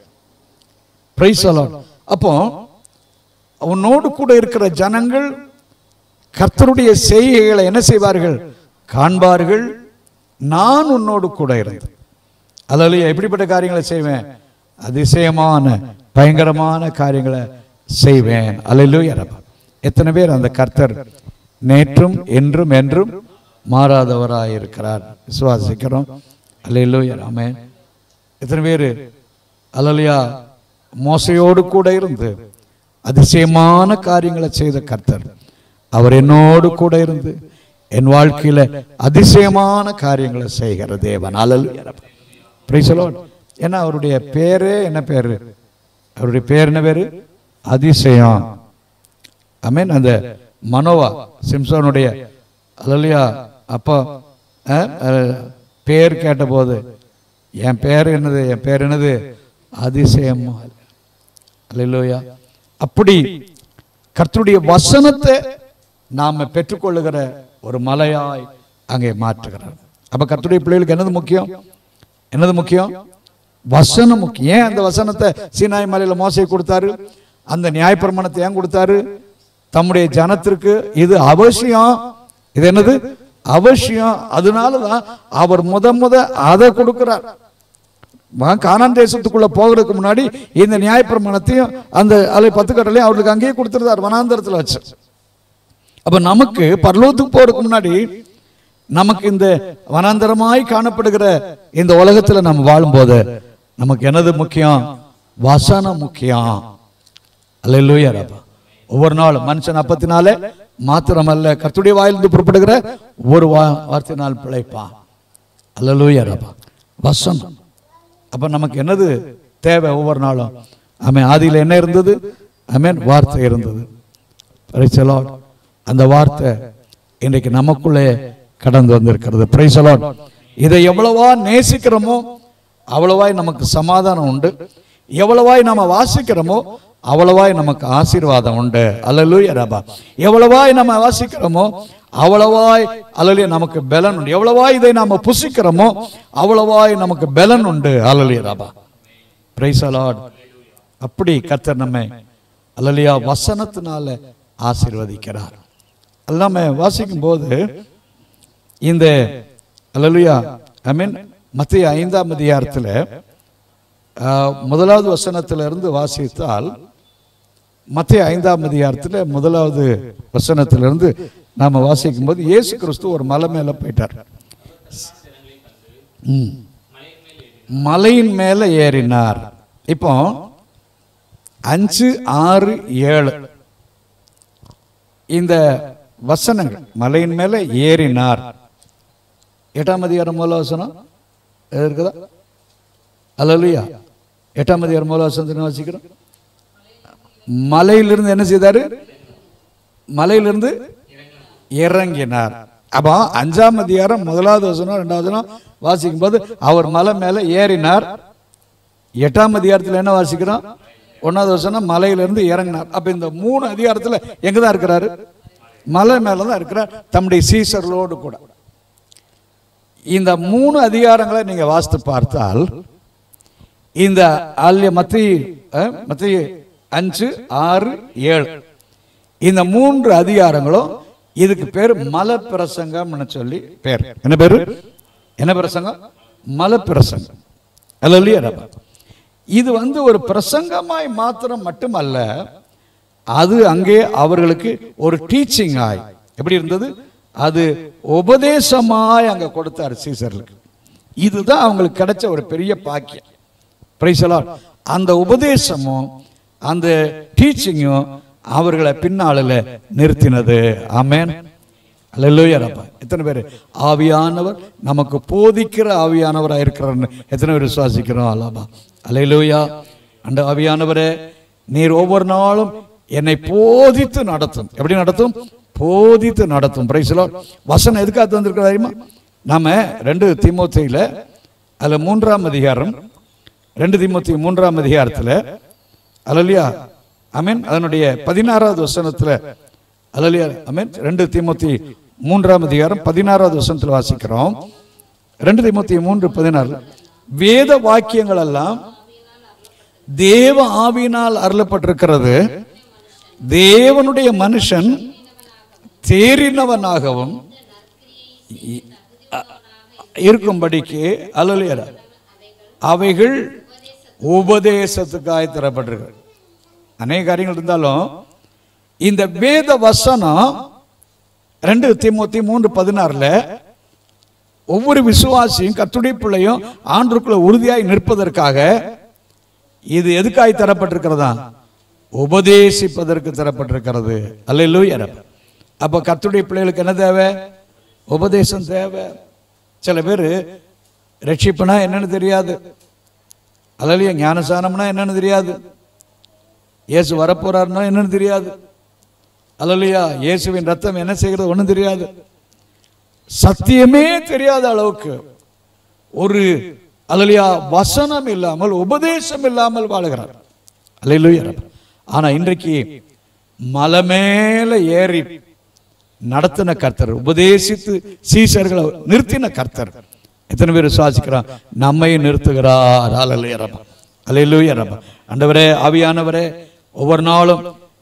பிரைஸ் அலாட் அப்போ உன்னோடு கூட இருக்கிற ஜனங்கள் கர்த்தருடைய செய்கைகளை என்ன செய்வார்கள் காண்பார்கள் நான் உன்னோடு கூட இருந்தேன் அதாவது எப்படிப்பட்ட காரியங்களை செய்வேன் அதிசயமான பயங்கரமான காரியங்களை செய்வேன் அல்லையிலூயா ரப்பா எத்தனை பேர் அந்த கர்த்தர் நேற்றும் என்றும் என்றும் மாறாதவராய் இருக்கிறார் விசுவாசிக்கிறோம் அல்லையிலூயா ஆமென் எத்தனை பேர் அல்லலையா மோசையோடு கூட இருந்து அதிசயமான காரியங்களை செய்த கர்த்தர் அவர் என்னோடு கூட இருந்து என் வாழ்க்கையில அதிசயமான காரியங்களை செய்கிற தேவன் அல்லலுயா Praise the Lord. ஏன்னா அவருடைய பேரே என்ன பேரு அவருடைய பேர் என்ன பேரு அதிசயம் மீன் அந்த மனோவா சிம்சோனுடைய அல்லையா அப்பா அஹ், அஹ், பேர் கேட்டபோது என் பேர் என்னது என் பேர் என்னது அதிசயம் அல்லையா அப்படி கர்த்தருடைய வசனத்தை நாம பெற்றுக்கொள்ளுகிற ஒரு மலையாய் அங்கே மாற்றுகிறார் அப்ப கர்த்தருடைய பிள்ளைகளுக்கு என்னது முக்கியம் என்னது முக்கியம் வசனம் முக்கியம் ஏன் அந்த வசனத்தை சீனாய் மலையில மோசை கொடுத்தாரு அந்த நியாயப்பிரமாணத்தை ஏன் கொடுத்தாரு தம்முடைய ஜனத்திற்கு இது அவசியம் இது என்னது அவசியம் அதனால தான் அவர் முத முத அதை கொடுக்கிறார் மகா கானான் தேசத்துக்குள்ள போகிறதுக்கு முன்னாடி இந்த நியாயப்பிரமாணத்தையும் அந்த அதை பத்து கட்டளையும் அவர்களுக்கு அங்கேயே கொடுத்துருந்தார் வனாந்தரத்தில் வச்சு அப்ப நமக்கு பரலோகத்துக்கு போறதுக்கு முன்னாடி நமக்கு இந்த வனாந்தரமாய் காணப்படுகிற இந்த உலகத்துல நம்ம வாழும்போது நமக்கு என்னது முக்கியம் வசனம் முக்கியம் அல்லேலூயா ரப்பா ஒவ்வொரு நாளும் மனுஷன் அப்பத்தினாலே மாத்திரமல்ல கர்த்துடைய வாயிலிருந்து புறப்படுகிற ஒரு வா வார்த்தையினால் பிழைப்பான் அல்லேலூயா ரப்பா வசனம் அப்ப நமக்கு என்னது தேவை ஒவ்வொரு நாளும் ஆமென் ஆதியில் என்ன இருந்தது ஆமென் வார்த்தை இருந்தது Praise the Lord. அந்த வார்த்தை இன்றைக்கு நமக்குள்ளே கடந்து வந்திருக்கிறது Praise the Lord. இதை எவ்வளவா நேசிக்கிறோமோ அவ்வளவாய் நமக்கு சமாதானம் உண்டு எவ்வளவாய் நம்ம வாசிக்கிறோமோ அவ்வளவாய் நமக்கு ஆசீர்வாதம் உண்டு அல்லேலூயா ரபா எவ்வளவாய் நம்ம வாசிக்கிறோமோ அவ்வளவாய் அல்லேலூயா நமக்கு பலன் உண்டு எவ்வளவாய் இதை நாம புசிக்கிறோமோ அவ்வளவாய் நமக்கு பலன் உண்டு அல்லேலூயா ரபா பிரைஸ் லார்ட் அப்படி கர்த்தர் நம்மை அல்லலியா வசனத்தினால ஆசீர்வதிக்கிறார் அது நம்ம வாசிக்கும் போது இந்த அல்லலுயா ஐ மீன் மத்திய ஐந்தாம் அதிகாரத்தில் முதலாவது வசனத்திலிருந்து வாசித்தால் மத்திய ஐந்தாம் அதிகாரத்தில் முதலாவது வசனத்திலிருந்து நாம வாசிக்கும் போது இயேசு கிறிஸ்து ஒரு மலை மேல போயிட்டார் ம். மலையின் மேல ஏறினார் இப்போ அஞ்சு ஆறு ஏழு இந்த வசனங்கள் மலையின் மேல ஏறினார் எட்டாம் அதிகாரம் மூல வசனம் எது இருக்குதா அல்லையா எட்டாம் அதிகாரம் மூல வசனத்தை வாசிக்கிறோம் மலையிலிருந்து என்ன செய்தாரு மலையிலிருந்து இறங்கினார் அப்போ அஞ்சாம் அதிகாரம் முதலாவது வசனம் ரெண்டாவது வசனம் வாசிக்கும் போது அவர் மலை மேல ஏறினார் எட்டாம் அதிகாரத்தில் என்ன வாசிக்கிறோம் ஒன்னாவது வசனம் மலையிலிருந்து இறங்கினார் அப்ப இந்த மூணு அதிகாரத்துல எங்க தான் இருக்கிறாரு மலை மேல தான் இருக்கிறார் தம்முடைய சீசர்களோடு கூட இந்த மூணு அதிகாரங்களை நீங்க வாசித்து பார்த்தால் இந்த அல்ல மத்திய மத்திய அஞ்சு ஆறு ஏழு இந்த மூன்று அதிகாரங்களும் இதுக்கு பேர் மல பிரசங்கம்னு சொல்லி பேர் என்ன பேரு என்ன பிரசங்கம் மல பிரசங்கம் அல்ல இது வந்து ஒரு பிரசங்கமாய் மாத்திரம் மட்டுமல்ல அது அங்கே அவர்களுக்கு ஒரு டீச்சிங் ஆய் எப்படி இருந்தது அது உபதேசமாய் அங்க கொடுத்தார் சீசர்களுக்கு இதுதான் அவங்களுக்கு கிடைச்ச ஒரு பெரிய பாக்கியம் Praise the Lord. அந்த உபதேசமும் அந்த டீச்சிங்கும் அவர்களை பின்னாளில் நிறுத்தினது ஆமென் அல்லேலூயா ரப்பா எத்தனை பேர் ஆவியானவர் நமக்கு போதிக்கிற ஆவியானவராக இருக்கிறார்னு எத்தனை பேர் விசுவாசிக்கிறோம் அல்லாபா அல்லேலூயா அந்த ஆவியானவரே நீர் ஒவ்வொரு நாளும் என்னை போதித்து நடத்தும் எப்படி நடத்தும் போதித்து நடத்தும் பிரைஸ்லோ வசனம் எதுக்காக தந்திருக்கிற தெரியுமா நாம ரெண்டு தீமோத்தையில அதுல மூன்றாம் அதிகாரம் ரெண்டு தீமோத்தி மூன்றாம் அதிகாரத்தில் அலலியா அமீன் அதனுடைய பதினாறாவது வசனத்தில் அலலியா அமீன் ரெண்டு தீமோத்தி மூன்றாம் அதிகாரம் பதினாறாவது வசனத்தில் வாசிக்கிறோம் ரெண்டு தீமோத்தி மூன்று பதினாறு வேத வாக்கியங்கள் எல்லாம் தேவ ஆவியினால் அருளப்பட்டிருக்கிறது தேவனுடைய மனுஷன் தேறினவனாகவும் இ- அ- இருக்கும்படிக்கு அலலியர் அவைகள் உபதேசத்துக்காய் தரப்பட்டிருக்கு அநேக காரியங்கள் இருந்தாலும் இந்த வேத வசனம் ரெண்டு தீமோத்தி மூன்று பதினாறுல ஒவ்வொரு விசுவாசியும் கத்துடைய பிள்ளையும் ஆண்டுக்குள்ள உறுதியாய் நிற்பதற்காக இது எதுக்காய் தரப்பட்டிருக்கிறதா உபதேசிப்பதற்கு தரப்பட்டிருக்கிறது அல்ல அப்ப கத்துடைய பிள்ளைகளுக்கு என்ன தேவை உபதேசம் தேவை சில பேர் ரட்சிப்புனா என்னன்னு தெரியாது அல்லையா ஞானசானம்னா என்னன்னு தெரியாது இயேசு வரப்போறாருன்னா என்னன்னு தெரியாது அல்லையா இயேசுவின் ரத்தம் என்ன செய்கிறது ஒன்றும் தெரியாது சத்தியமே தெரியாத அளவுக்கு ஒரு அல்லையா வசனம் இல்லாமல் உபதேசம் இல்லாமல் வாழுகிறார் அல்லையா ஆனா இன்றைக்கு மலை மேல ஏறி நடத்தின கர்த்தர் உபதேசித்து சீசர்களை நிறுத்தின கர்த்தர் எத்தனை பேர் விசுவாசிக்கிறான் நம்மையும் நிறுத்துகிறார் அலையிலுயரப்பா அலையிலுயரப்பா ஆண்டவரே ஆவியானவரே ஒவ்வொரு நாளும்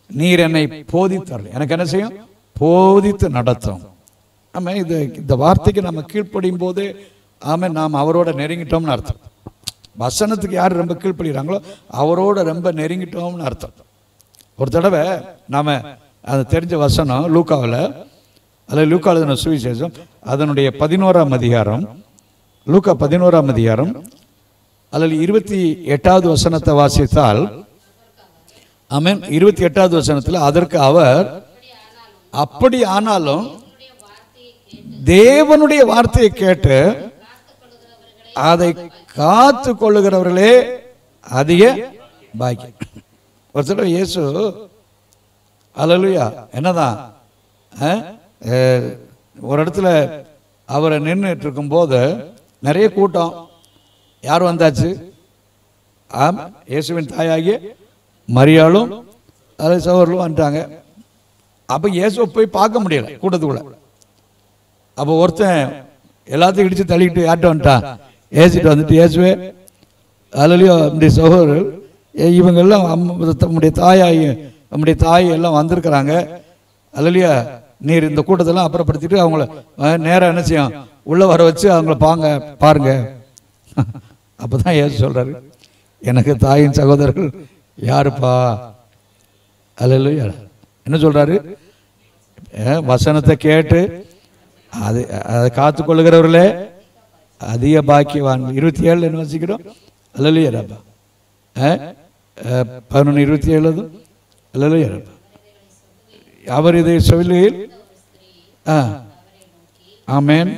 நீர் என்னை போதித்தார் எனக்கு என்ன செய்யும் போதித்து நடத்தும் ஆமா இது இந்த வார்த்தைக்கு நம்ம கீழ்ப்படியும் போது ஆமா நாம் அவரோட நெருங்கிட்டோம்னு அர்த்தம் வசனத்துக்கு யார் ரொம்ப கீழ்ப்படுகிறாங்களோ அவரோட ரொம்ப நெருங்கிட்டோம்னு அர்த்தம் ஒரு தடவை நாம அது தெரிஞ்ச வசனம் லூக்காவில் அதில் லூக்கா எழுதின சுவிசேஷம் அதனுடைய பதினோராம் அதிகாரம் லூக்கா பதினோராம் அதிகாரம் அதில் இருபத்தி எட்டாவது வசனத்தை வாசித்தால் ஆமென் இருபத்தி எட்டாவது வசனத்தில் அதற்கு அவர் அப்படி ஆனாலும் தேவனுடைய வார்த்தையை கேட்டு அதை காத்து கொள்ளுகிறவர்களே அதிக பாக்கியம் ஒரு தடவை இயேசு அல்லேலூயா என்னதான் ஆ? அஹ், ஒரு இடத்துல அவரை நின்றுட்டு இருக்கும்போது நிறைய கூட்டம் யார் வந்தாச்சு ஆம் இயேசுவின் தாயாகிய மரியாளும் அதை சகோதரர்களும் வந்துட்டாங்க அப்போ இயேசுவை போய் பார்க்க முடியல கூட்டத்துக்குள்ள அப்போ ஒருத்தன் எல்லாத்தையும் இடிச்சு தள்ளிக்கிட்டு யார்கிட்ட வந்துட்டான் ஏசிட்டு வந்துட்டு இயேசுவே அதுலேயோ நம்முடைய சகோதரர்கள் ஏ- இவங்க எல்லாம் அம்ம- நம்முடைய தாயாகி நம்முடைய தாய் எல்லாம் வந்திருக்கிறாங்க அதுலையா நீர் இந்த கூட்டத்தெல்லாம் அப்புறப்படுத்திட்டு அவங்கள அஹ், நேரா என்ன செய்யும் உள்ள வர வச்சு அவங்கள பாங்க பாருங்க அப்பதான் ஏசு சொல்றாரு எனக்கு தாயின் சகோதரர்கள் யாருப்பா அல்லையா என்ன சொல்றாரு அஹ், வசனத்தை கேட்டு அது அதை காத்து கொள்ளுகிறவர்களே அதிக பாக்கியவான் இருபத்தி ஏழு என்ன வசிக்கிறோம் அல்லையா ரப்பா பதினொன்று இருபத்தி ஏழு அல்லையா ரப்பா அவர் இதை சொல்லுகையில் ஆ ஆமேன்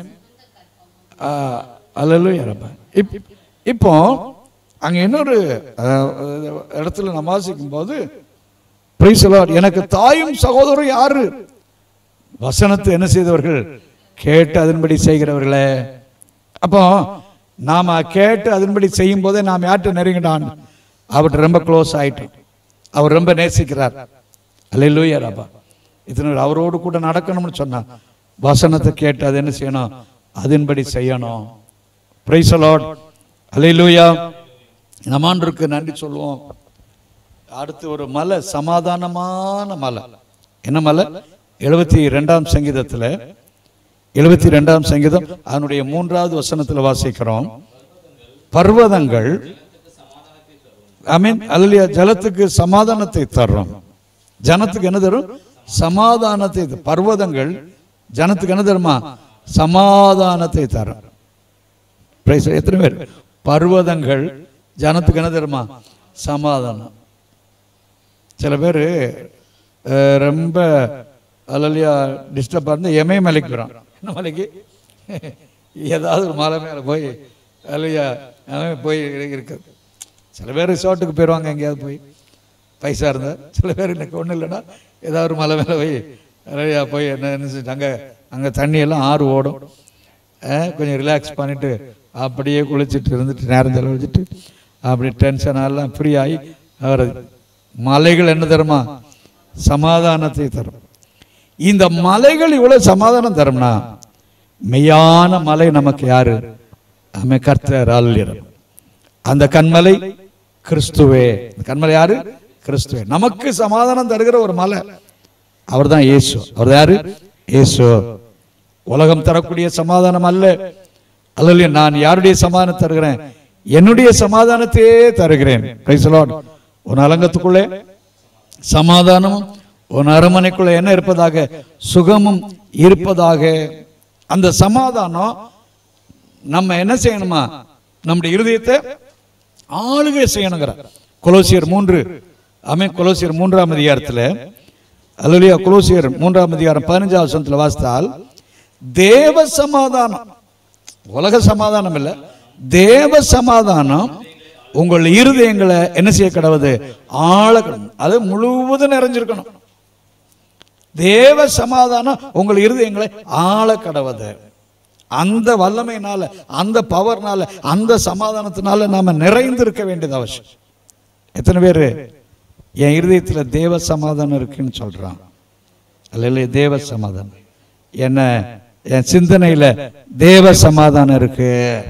அல்லையா ரப்பா இப் இப்போ அங்க இன்னொரு அஹ், இடத்துல நம்ம வாசிக்கும் போது பிரைஸ் எனக்கு தாயும் சகோதரரும் யாரு வசனத்தை என்ன செய்தவர்கள் கேட்டு அதன்படி செய்கிறவர்களே அப்போ நாம கேட்டு அதன்படி செய்யும் போதே நாம் யார்கிட்ட நெருங்கிட்டான் அவர்கிட்ட ரொம்ப க்ளோஸ் ஆயிட்டோம் அவர் ரொம்ப நேசிக்கிறார் அல்லையிலூயா ராபா இதனால் அவரோடு கூட நடக்கணும்னு சொன்னா வசனத்தை கேட்டு அது என்ன செய்யணும் அதன்படி செய்யணும் பிரைஸ் லார்ட் அல்லையிலூயா நமான்ருக்கு நன்றி சொல்லுவோம் அடுத்து ஒரு மலை சமாதானமான மலை என்ன மலை எழுபத்தி ரெண்டாம் சங்கீதத்தில் எழுபத்தி ரெண்டாம் சங்கீதம் அதனுடைய மூன்றாவது வசனத்தில் வாசிக்கிறோம் பர்வதங்கள் ஐ மீன் அல்லையா ஜலத்துக்கு சமாதானத்தை தர்றோம் ஜனத்துக்கு என்ன தரும் சமாதானத்தை த- பர்வதங்கள் ஜனத்துக்கு என்ன தருமா சமாதானத்தை தரும் Praise the- எத்தனை பேர் பர்வதங்கள் ஜனத்துக்கு என்ன தருமா சமாதானம் சில பேர் ரொம்ப அலலியா டிஸ்டர்பாக இருந்து எமய மலைக்கு வரான் என்ன மலைக்கு ஏதாவது ஒரு மலை மேலே போய் அலையா போய் இருக்கு சில பேர் ரிசார்ட்டுக்கு போயிடுவாங்க எங்கேயாவது போய் பைசா இருந்தால் சில பேர் எனக்கு ஒன்றும் இல்லைன்னா ஏதாவது ஒரு மலை மேலே போய் அலையா போய் என்ன என்ன செஞ்சு அங்கே அங்கே தண்ணி எல்லாம் ஆறு ஓடும் அஹ், கொஞ்சம் ரிலாக்ஸ் பண்ணிட்டு அப்படியே குளிச்சுட்டு இருந்துட்டு நேரம் செலவழிச்சிட்டு அப்படி டென்ஷன் எல்லாம் ஃப்ரீ ஆகி வர்றது மலைகள் என்ன தருமா சமாதானத்தை தரும் இந்த மலைகள் இவ்வளவு சமாதானம் தரும்னா மெய்யான மலை நமக்கு யாரு அமை கர்த்தர் ஆளுநர் அந்த கண்மலை கிறிஸ்துவே அந்த கண்மலை யாரு கிறிஸ்துவே நமக்கு சமாதானம் தருகிற ஒரு மலை அவர்தான் இயேசு அவர் யாரு இயேசு உலகம் தரக்கூடிய சமாதானம் அல்ல அல்ல நான் யாருடைய சமாதானம் தருகிறேன் என்னுடைய சமாதானத்தையே தருகிறேன் Praise the Lord. உன் அலங்கத்துக்குள்ளே சமாதானமும் உன் அரண்மனைக்குள்ள என்ன இருப்பதாக சுகமும் இருப்பதாக அந்த சமாதானம் நம்ம என்ன செய்யணுமா நம்முடைய இருதயத்தை ஆளுகை செய்யணுங்கிற கொலோசியர் மூன்று அமே கொலோசியர் மூன்றாம் அதிகாரத்தில் அல்லா கொலோசியர் மூன்றாம் அதிகாரம் பதினஞ்சாம் வசனத்தில் வாசித்தால் தேவ சமாதானம் உலக சமாதானம் இல்லை தேவ சமாதானம் உங்கள் இருதயங்களை என்ன செய்ய கடவுது ஆழ கடவுது அது முழுவதும் நிறைஞ்சிருக்கணும் தேவ சமாதானம் உங்கள் இருதயங்களை ஆழ கடவுது அந்த வல்லமையினால அந்த பவர்னால அந்த சமாதானத்தினால நாம நிறைந்திருக்க வேண்டியது அவசியம் எத்தனை பேர் என் இருதயத்தில் தேவ சமாதானம் இருக்குன்னு சொல்றான் அல்ல தேவ சமாதானம் என்ன என் சிந்தனையில தேவ சமாதானம் இருக்கு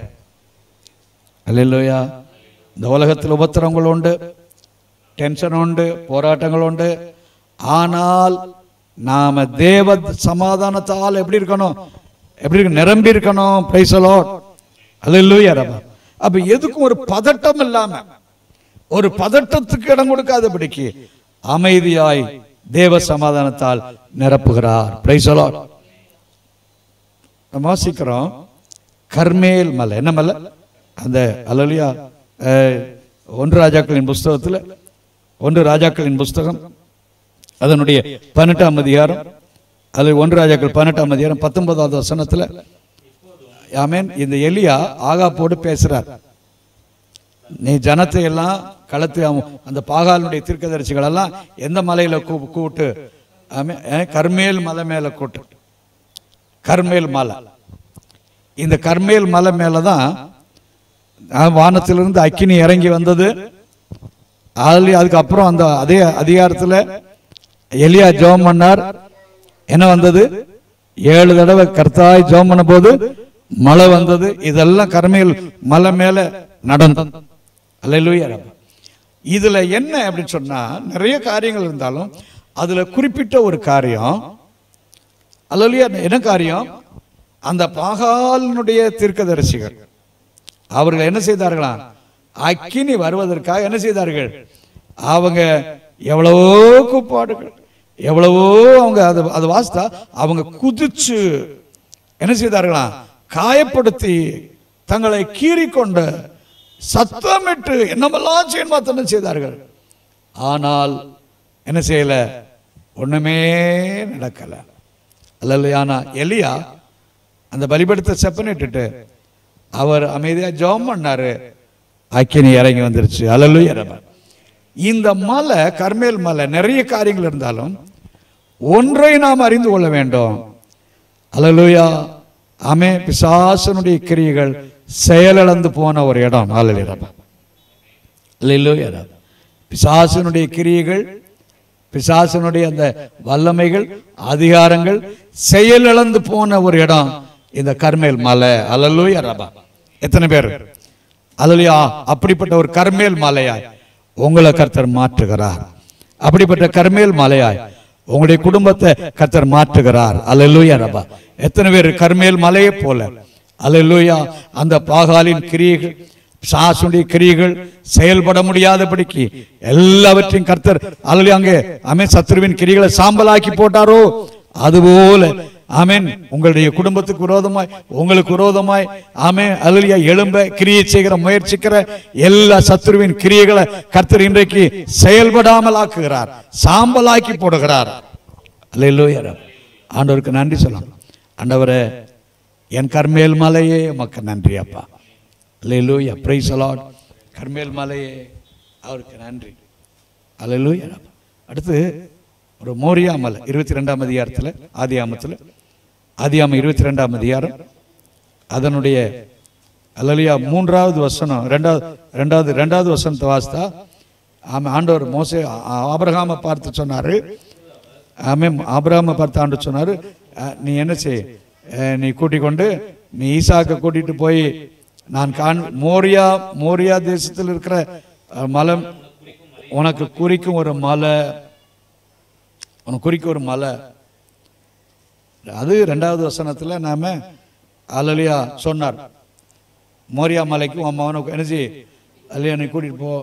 அல்லையா இந்த உலகத்தில் உபத்திரங்கள் உண்டு டென்ஷன் உண்டு போராட்டங்கள் உண்டு ஆனால் நாம தேவ சமாதானத்தால் எப்படி இருக்கணும் எப்படி இருக்கு? நிரம்பி இருக்கணும் பிரைசலோ அல்லேலூயா ரபா அப்ப எதுக்கும் ஒரு பதட்டம் இல்லாம ஒரு பதட்டத்துக்கு இடம் கொடுக்காதபடிக்கு அமைதியாய் தேவ சமாதானத்தால் நிரப்புகிறார் பிரைசலோ நம்ம வாசிக்கிறோம் கர்மேல் மலை என்ன மலை அந்த அல்லலியா ஒன்று ராஜாக்களின் புஸ்தகத்தில் ஒன்று ராஜாக்களின் புஸ்தகம் அதனுடைய பதினெட்டாம் அதிகாரம் அது ஒன்று ராஜாக்கள் பதினெட்டாம் அதிகாரம் பத்தொன்பதாவது வசனத்தில் ஆமென் இந்த எலியா ஆகாப்போடு பேசுறார் நீ ஜனத்தை எல்லாம் களத்து அவன் அந்த பாகாலினுடைய தீர்க்கதரிசிகள் எல்லாம் எந்த மலையில கூ கூட்டு ஆமென், அஹ், கர்மேல் மலை மேல கூட்டு கர்மேல் மலை இந்த கர்மேல் மலை மேல தான் அஹ், வானத்திலிருந்து அக்கினி இறங்கி வந்தது அதுல அதுக்கப்புறம் அந்த அதே அதிகாரத்துல எலியா ஜெபம் பண்ணார் என்ன வந்தது ஏழு தடவை கர்த்தாய் ஜெபம் பண்ண போது மழை வந்தது இதெல்லாம் கர்மேல் மலை மேல நடந்தது அல்லேலூயா இதுல என்ன அப்படின்னு சொன்னா நிறைய காரியங்கள் இருந்தாலும் அதுல குறிப்பிட்ட ஒரு காரியம் அல்லேலூயா என்ன காரியம் அந்த பாகாலினுடைய தீர்க்கதரிசிகள் அவர்கள் என்ன செய்தார்களா அக்கினி வருவதற்காக என்ன செய்தார்கள் அவங்க எவ்வளவோ கூப்பாடுகள் எவ்வளவோ அவங்க அது அது வாசித்தா அவங்க குதிச்சு என்ன செய்தார்களா காயப்படுத்தி தங்களை கீறிக்கொண்டு சத்தமிட்டு என்னமெல்லாம் செய்யணுமா தன்னை செய்தார்கள் ஆனால் என்ன செய்யல ஒண்ணுமே நடக்கல அல்லையானா எலியா அந்த பலிபடுத்த செப்பனிட்டுட்டு அவர் அமைதியா ஜெபம் பண்ணாரு அக்கினி இறங்கி வந்துருச்சு அல்லலுயா இந்த மலை கர்மேல் மலை நிறைய காரியங்கள் இருந்தாலும் ஒன்றை நாம் அறிந்து கொள்ள வேண்டும் அல்லலுயா அமே பிசாசனுடைய கிரியைகள் செயலிழந்து போன ஒரு இடம் அல்லலுயா அல்லேலூயா பிசாசனுடைய கிரியைகள் பிசாசனுடைய அந்த வல்லமைகள் அதிகாரங்கள் செயலிழந்து போன ஒரு இடம் இந்த கர்மேல் மலை அல்லலூயா ரபா எத்தனை பேர் அல்லலுயா அப்படிப்பட்ட ஒரு கர்மேல் மலையாய் உங்களை கர்த்தர் மாற்றுகிறார் அப்படிப்பட்ட கர்மேல் மலையாய் உங்களுடைய குடும்பத்தை கர்த்தர் மாற்றுகிறார் அல்லேலூயா ரபா எத்தனை பேர் கர்மேல் மலையை போல அல்லேலூயா அந்த பாகாலின் கிரியைகள் சாசுடைய கிரியைகள் செயல்பட முடியாதபடிக்கு எல்லாவற்றையும் கர்த்தர் அல்லது அங்கே அமேன் சத்ருவின் கிரிகளை சாம்பலாக்கி போட்டாரோ அதுபோல ஆமென் உங்களுடைய குடும்பத்துக்கு விரோதமாய் உங்களுக்கு விரோதமாய் ஆமே அல்லையா எழும்ப கிரியை செய்கிற முயற்சிக்கிற எல்லா சத்ருவின் கிரியைகளை கர்த்தர் இன்றைக்கு செயல்படாமல் ஆக்குகிறார் சாம்பலாக்கி போடுகிறார் அல்லேலூயா ஆண்டவருக்கு நன்றி சொல்லலாம் ஆண்டவரே என் கர்மேல் மலையே உமக்கு நன்றி அப்பா அல்லேலூயா பிரைஸ் அலாட் கர்மேல் மலையே அவருக்கு நன்றி அல்லேலூயா அடுத்து ஒரு மோரியா மலை இருபத்தி ரெண்டாம் அதிகாரத்தில் ஆதியாமத்தில் ஆதியாமம் இருபத்தி ரெண்டாம் அதிகாரம் அதனுடைய அல்லலியா மூன்றாவது வசனம் ரெண்டாவது ரெண்டாவது ரெண்டாவது வசனத்தை வாசித்தா ஆமா ஆண்டவர் மோசே ஆ- ஆபிரகாமை பார்த்து சொன்னாரு ஆமே ஆபிரகாமை பார்த்து ஆண்டு சொன்னாரு அஹ், நீ என்ன செய் அஹ், நீ கூட்டிக் கொண்டு நீ ஈசாக்கை கூட்டிட்டு போய் நான் காண் மோரியா மோரியா தேசத்தில் இருக்கிற அஹ், மலை உனக்கு குறிக்கும் ஒரு மலை உனக்கு குறிக்கும் ஒரு மலை அது ரெண்டாவது வசனத்துல நாம அலலியா சொன்னார் மோரியா மலைக்கு உன் மகனுக்கு என்ன செய் அல்லையா நீ கூட்டிட்டு போ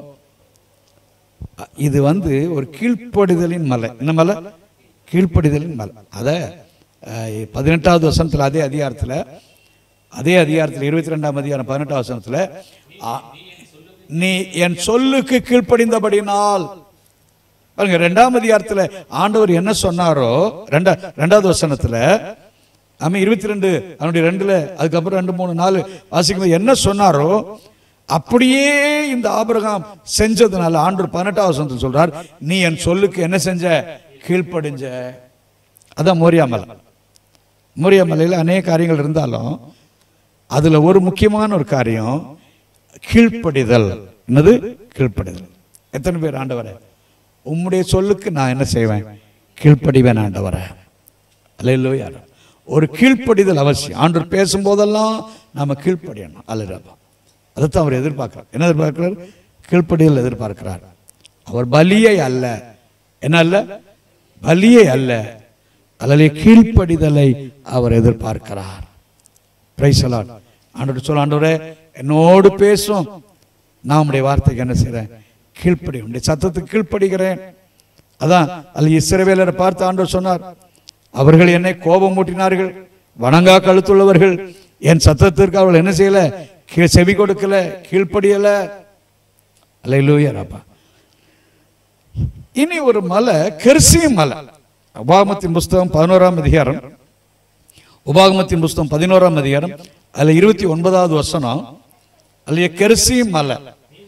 இது வந்து ஒரு கீழ்ப்படிதலின் மலை என்ன மலை கீழ்ப்படிதலின் மலை அத அஹ், பதினெட்டாவது வசனத்துல அதே அதிகாரத்துல அதே அதிகாரத்துல இருபத்தி ரெண்டாம் அதிகாரம் பதினெட்டாவது வசனத்துல ஆ, நீ என் சொல்லுக்கு கீழ்ப்படிந்தபடினால் பாருங்க ரெண்டாம் அதிகாரத்துல ஆண்டவர் என்ன சொன்னாரோ ரெண்டா ரெண்டாவது வசனத்துல ஆமா இருபத்தி ரெண்டு அவனுடைய ரெண்டுல அதுக்கப்புறம் ரெண்டு மூணு நாலு வாசிக்கும் என்ன சொன்னாரோ அப்படியே இந்த ஆபிரகாம் செஞ்சதுனால ஆண்டவர் பதினெட்டாவது வசனத்தில் சொல்றார் நீ என் சொல்லுக்கு என்ன செஞ்ச கீழ்ப்படிஞ்ச அதான் மோரியா மலை மோரியா மலையில் அநேக காரியங்கள் இருந்தாலும் அதுல ஒரு முக்கியமான ஒரு காரியம் கீழ்ப்படிதல் என்னது கீழ்ப்படிதல் எத்தனை பேர் ஆண்டவரே உம்முடைய சொல்லுக்கு நான் என்ன செய்வேன் கீழ்ப்படிவேன் ஆண்டவரே அல்லையா ஒரு கீழ்ப்படிதல் அவசியம் ஆண்டவர் பேசும்போதெல்லாம் நாம கீழ்ப்படியணும் அல்லா அதைத்தான் அவர் எதிர்பார்க்கிறார் என்ன எதிர்பார்க்கிறார் கீழ்ப்படிதல் எதிர்பார்க்கிறார் அவர் பலியை அல்ல என்ன அல்ல பலியை அல்ல அதிலே கீழ்ப்படிதலை அவர் எதிர்பார்க்கிறார் பிரைசலாட் ஆண்டோட சொல்ல ஆண்டவரே என்னோடு பேசும் நான் உம்முடைய வார்த்தைக்கு என்ன செய்றேன் கீழ்ப்படி உடைய சத்தத்துக்கு கீழ்ப்படுகிறேன் அதான் அல்ல இஸ்ரவேலரை பார்த்து ஆண்டவர் சொன்னார் அவர்கள் என்னை கோபம் மூட்டினார்கள் வணங்கா கழுத்துள்ளவர்கள் என் சத்தத்திற்கு அவர்கள் என்ன செய்யல கீழ் செவி கொடுக்கல கீழ்ப்படியல அல்ல இனி ஒரு மலை கெர்சி மலை உபாகமத்தின் புஸ்தகம் பதினோராம் அதிகாரம் உபாகமத்தின் புஸ்தகம் பதினோராம் அதிகாரம் அதுல இருபத்தி ஒன்பதாவது வசனம் அல்ல கெர்சி மலை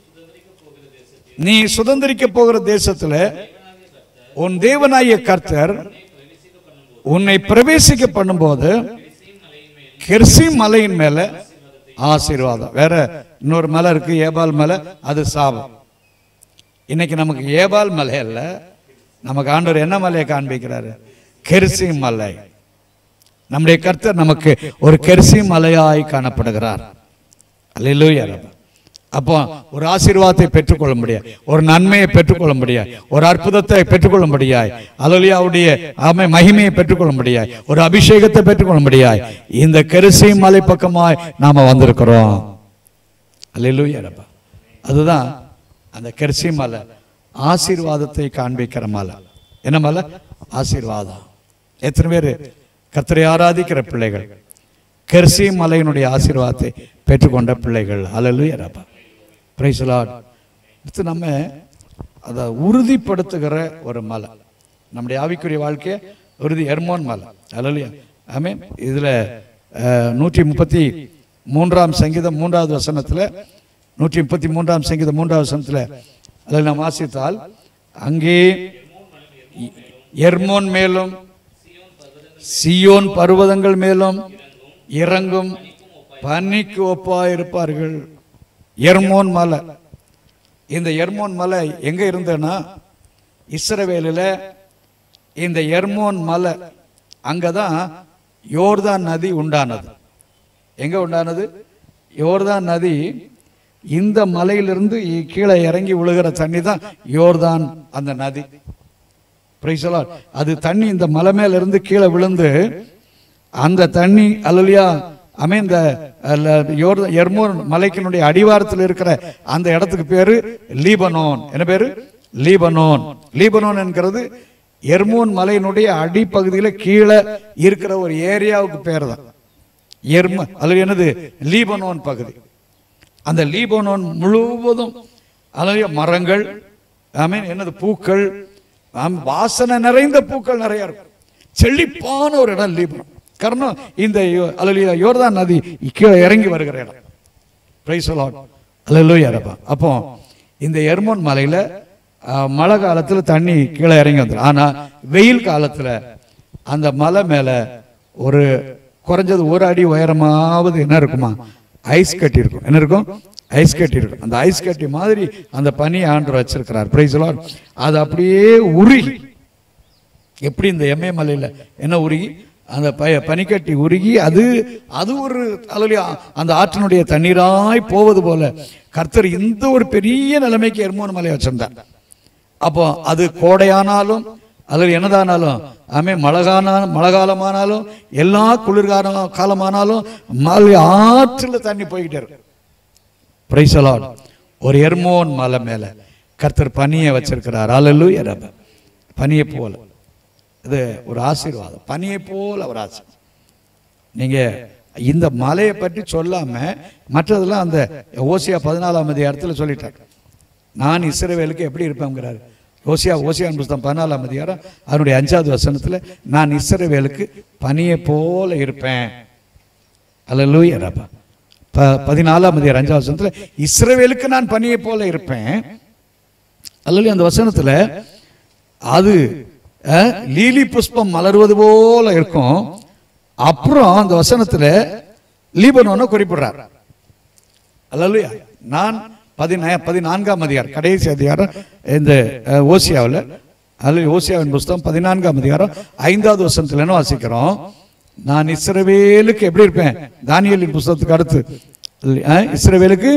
நீ சுதந்திரிக்க போகிற தேசத்துல உன் தேவனாகிய கர்த்தர் உன்னை பிரவேசிக்க பண்ணும்போது கெர்சி மலையின் மேல ஆசீர்வாதம் வேற இன்னொரு மலை இருக்கு ஏபால் மலை அது சாபம் இன்னைக்கு நமக்கு ஏபால் மலை அல்ல நமக்கு ஆண்டவர் என்ன மலையை காண்பிக்கிறாரு கெர்சி மலை நம்முடைய கர்த்தர் நமக்கு ஒரு கெர்சி மலையாய் காணப்படுகிறார் அல்லேலூயா அப்போ ஒரு ஆசீர்வாதத்தை பெற்றுக்கொள்ள முடியாது ஒரு நன்மையை பெற்றுக்கொள்ள முடியாது ஒரு அற்புதத்தை பெற்றுக்கொள்ள முடியாது அலலியாவுடைய ஆமை மகிமையை பெற்றுக்கொள்ள முடியாது ஒரு அபிஷேகத்தை பெற்றுக்கொள்ள முடியாது இந்த கெரிசி மலை பக்கமாய் நாம வந்திருக்கிறோம் அல்லேலூயா ரப்பா அதுதான் அந்த கெரிசி மலை ஆசீர்வாதத்தை காண்பிக்கிற மலை என்ன மலை ஆசீர்வாதம் எத்தனை பேர் கர்த்தரை ஆராதிக்கிற பிள்ளைகள் கெர்சி மலையினுடைய ஆசீர்வாதத்தை பெற்றுக்கொண்ட பிள்ளைகள் அல்லேலூயா ரப்பா பிரைஸ் லார்ட் அடுத்து நம்ம அதை உறுதிப்படுத்துகிற ஒரு மலை நம்முடைய ஆவிக்குரிய வாழ்க்கையை உறுதி எர்மோன் மலை அல்லையா ஆமே இதில் நூற்றி முப்பத்தி மூன்றாம் சங்கீதம் மூன்றாவது வசனத்தில் நூற்றி முப்பத்தி மூன்றாம் சங்கீதம் மூன்றாவது வசனத்தில் அதில் நாம் வாசித்தால் அங்கே எ- எர்மோன் மேலும் சியோன் பர்வதங்கள் மேலும் இறங்கும் பனிக்கு ஒப்பாயிருப்பார்கள் எர்மோன் மலை இந்த எர்மோன் மலை எங்க இருந்ததுன்னா இஸ்ரவேலில் இந்த எர்மோன் மலை அங்கதான் யோர்தான் நதி உண்டானது எங்க உண்டானது யோர்தான் நதி இந்த மலையிலிருந்து இ- கீழே இறங்கி விழுகிற தண்ணி தான் யோர்தான் அந்த நதி Praise the Lord. அது தண்ணி இந்த மலை மேல இருந்து கீழே விழுந்து அந்த தண்ணி அல்லலியா அமே இந்த அல்ல- யோர்தான் எர்மோன் மலைக்கினுடைய அடிவாரத்தில் இருக்கிற அந்த இடத்துக்கு பேரு லீபனோன் என்ன பேரு லீபனோன் லீபனோன் என்கிறது எர்மோன் மலையினுடைய அடிப்பகுதியில் கீழே இருக்கிற ஒரு ஏரியாவுக்கு பேர் தான் எர்ம அல்லது என்னது லீபனோன் பகுதி அந்த லீபனோன் முழுவதும் அழகிய மரங்கள் ஆமென் என்னது பூக்கள் ஆம், வாசனை நிறைந்த பூக்கள் நிறைய இருக்கும் செழிப்பான ஒரு இடம் லீபனம் காரணம் இந்த யோ- அல்லேலூயா யோர்தான் நதி கீழே இறங்கி வருகிற இடம் பிரைஸ் லார்ட் அல்லேலூயா ரப்பா அப்போ இந்த எர்மோன் மலையில ஆ, மழை காலத்துல தண்ணி கீழே இறங்கி வந்துடும் ஆனா வெயில் காலத்துல அந்த மலை மேல ஒரு குறைஞ்சது ஒரு அடி உயரமாவது என்ன இருக்குமா ஐஸ் கட்டி இருக்கும் என்ன இருக்கும் ஐஸ் கட்டி இருக்கும் அந்த ஐஸ் கட்டி மாதிரி அந்த பனி ஆண்டு வச்சிருக்கிறார் பிரைஸ் லார்ட் அது அப்படியே உருகி எப்படி இந்த எம்ஏ மலையில் என்ன உருகி அந்த ப பனிக்கட்டி உருகி அது அது ஒரு அலலியா அந்த ஆற்றினுடைய தண்ணீராய் போவது போல கர்த்தர் இந்த ஒரு பெரிய நிலைமைக்கு எர்மோன் மலையை வச்சிருந்தார் அப்போ அது கோடையானாலும் அதில் என்னதானாலும் ஆமே மழைகான மழை காலமானாலும் எல்லா குளிர்கால காலமானாலும் மலை ஆற்றில் தண்ணி போய்கிட்டே இருக்கும் Praise the Lord. ஒரு எர்மோன் மலை மேல கர்த்தர் பனியை வச்சிருக்கிறார் அல்லூயா ரப்ப பனியை போல இது ஒரு ஆசீர்வாதம் பனியை போல ஒரு ஆசை நீங்க இந்த மலையை பற்றி சொல்லாம மற்றதெல்லாம் அந்த ஓசியா பதினாலாம் அதிகாரத்தில் சொல்லிட்டார் நான் இஸ்ரவேலுக்கு எப்படி இருப்பேங்கிறாரு ஓசியா ஓசியான் புஸ்தகம் பதினாலாம் அதிகாரம் அதனுடைய அஞ்சாவது வசனத்துல நான் இஸ்ரவேலுக்கு பனியை போல இருப்பேன் அல்லூயா ரப்பா ப பதினாலாம் அதிகாரம் அஞ்சாவது வசனத்துல இஸ்ரவேலுக்கு நான் பனியை போல இருப்பேன் அல்லது அந்த வசனத்துல அது அஹ், லீலி புஷ்பம் மலர்வது போல இருக்கும் அப்புறம் அந்த வசனத்துல லீபனோனை குறிப்பிடுறார் அல்லையா நான் பதினா பதினான்காம் அதிகாரம் கடைசி அதிகாரம் இந்த அஹ், ஓசியாவுல அல்லது ஓசியாவின் புஸ்தகம் பதினான்காம் அதிகாரம் ஐந்தாவது வசனத்துல என்ன வாசிக்கிறோம் நான் இஸ்ரவேலுக்கு எப்படி இருப்பேன் தானியேலின் புஸ்தகத்துக்கு அடுத்து அஹ், இஸ்ரவேலுக்கு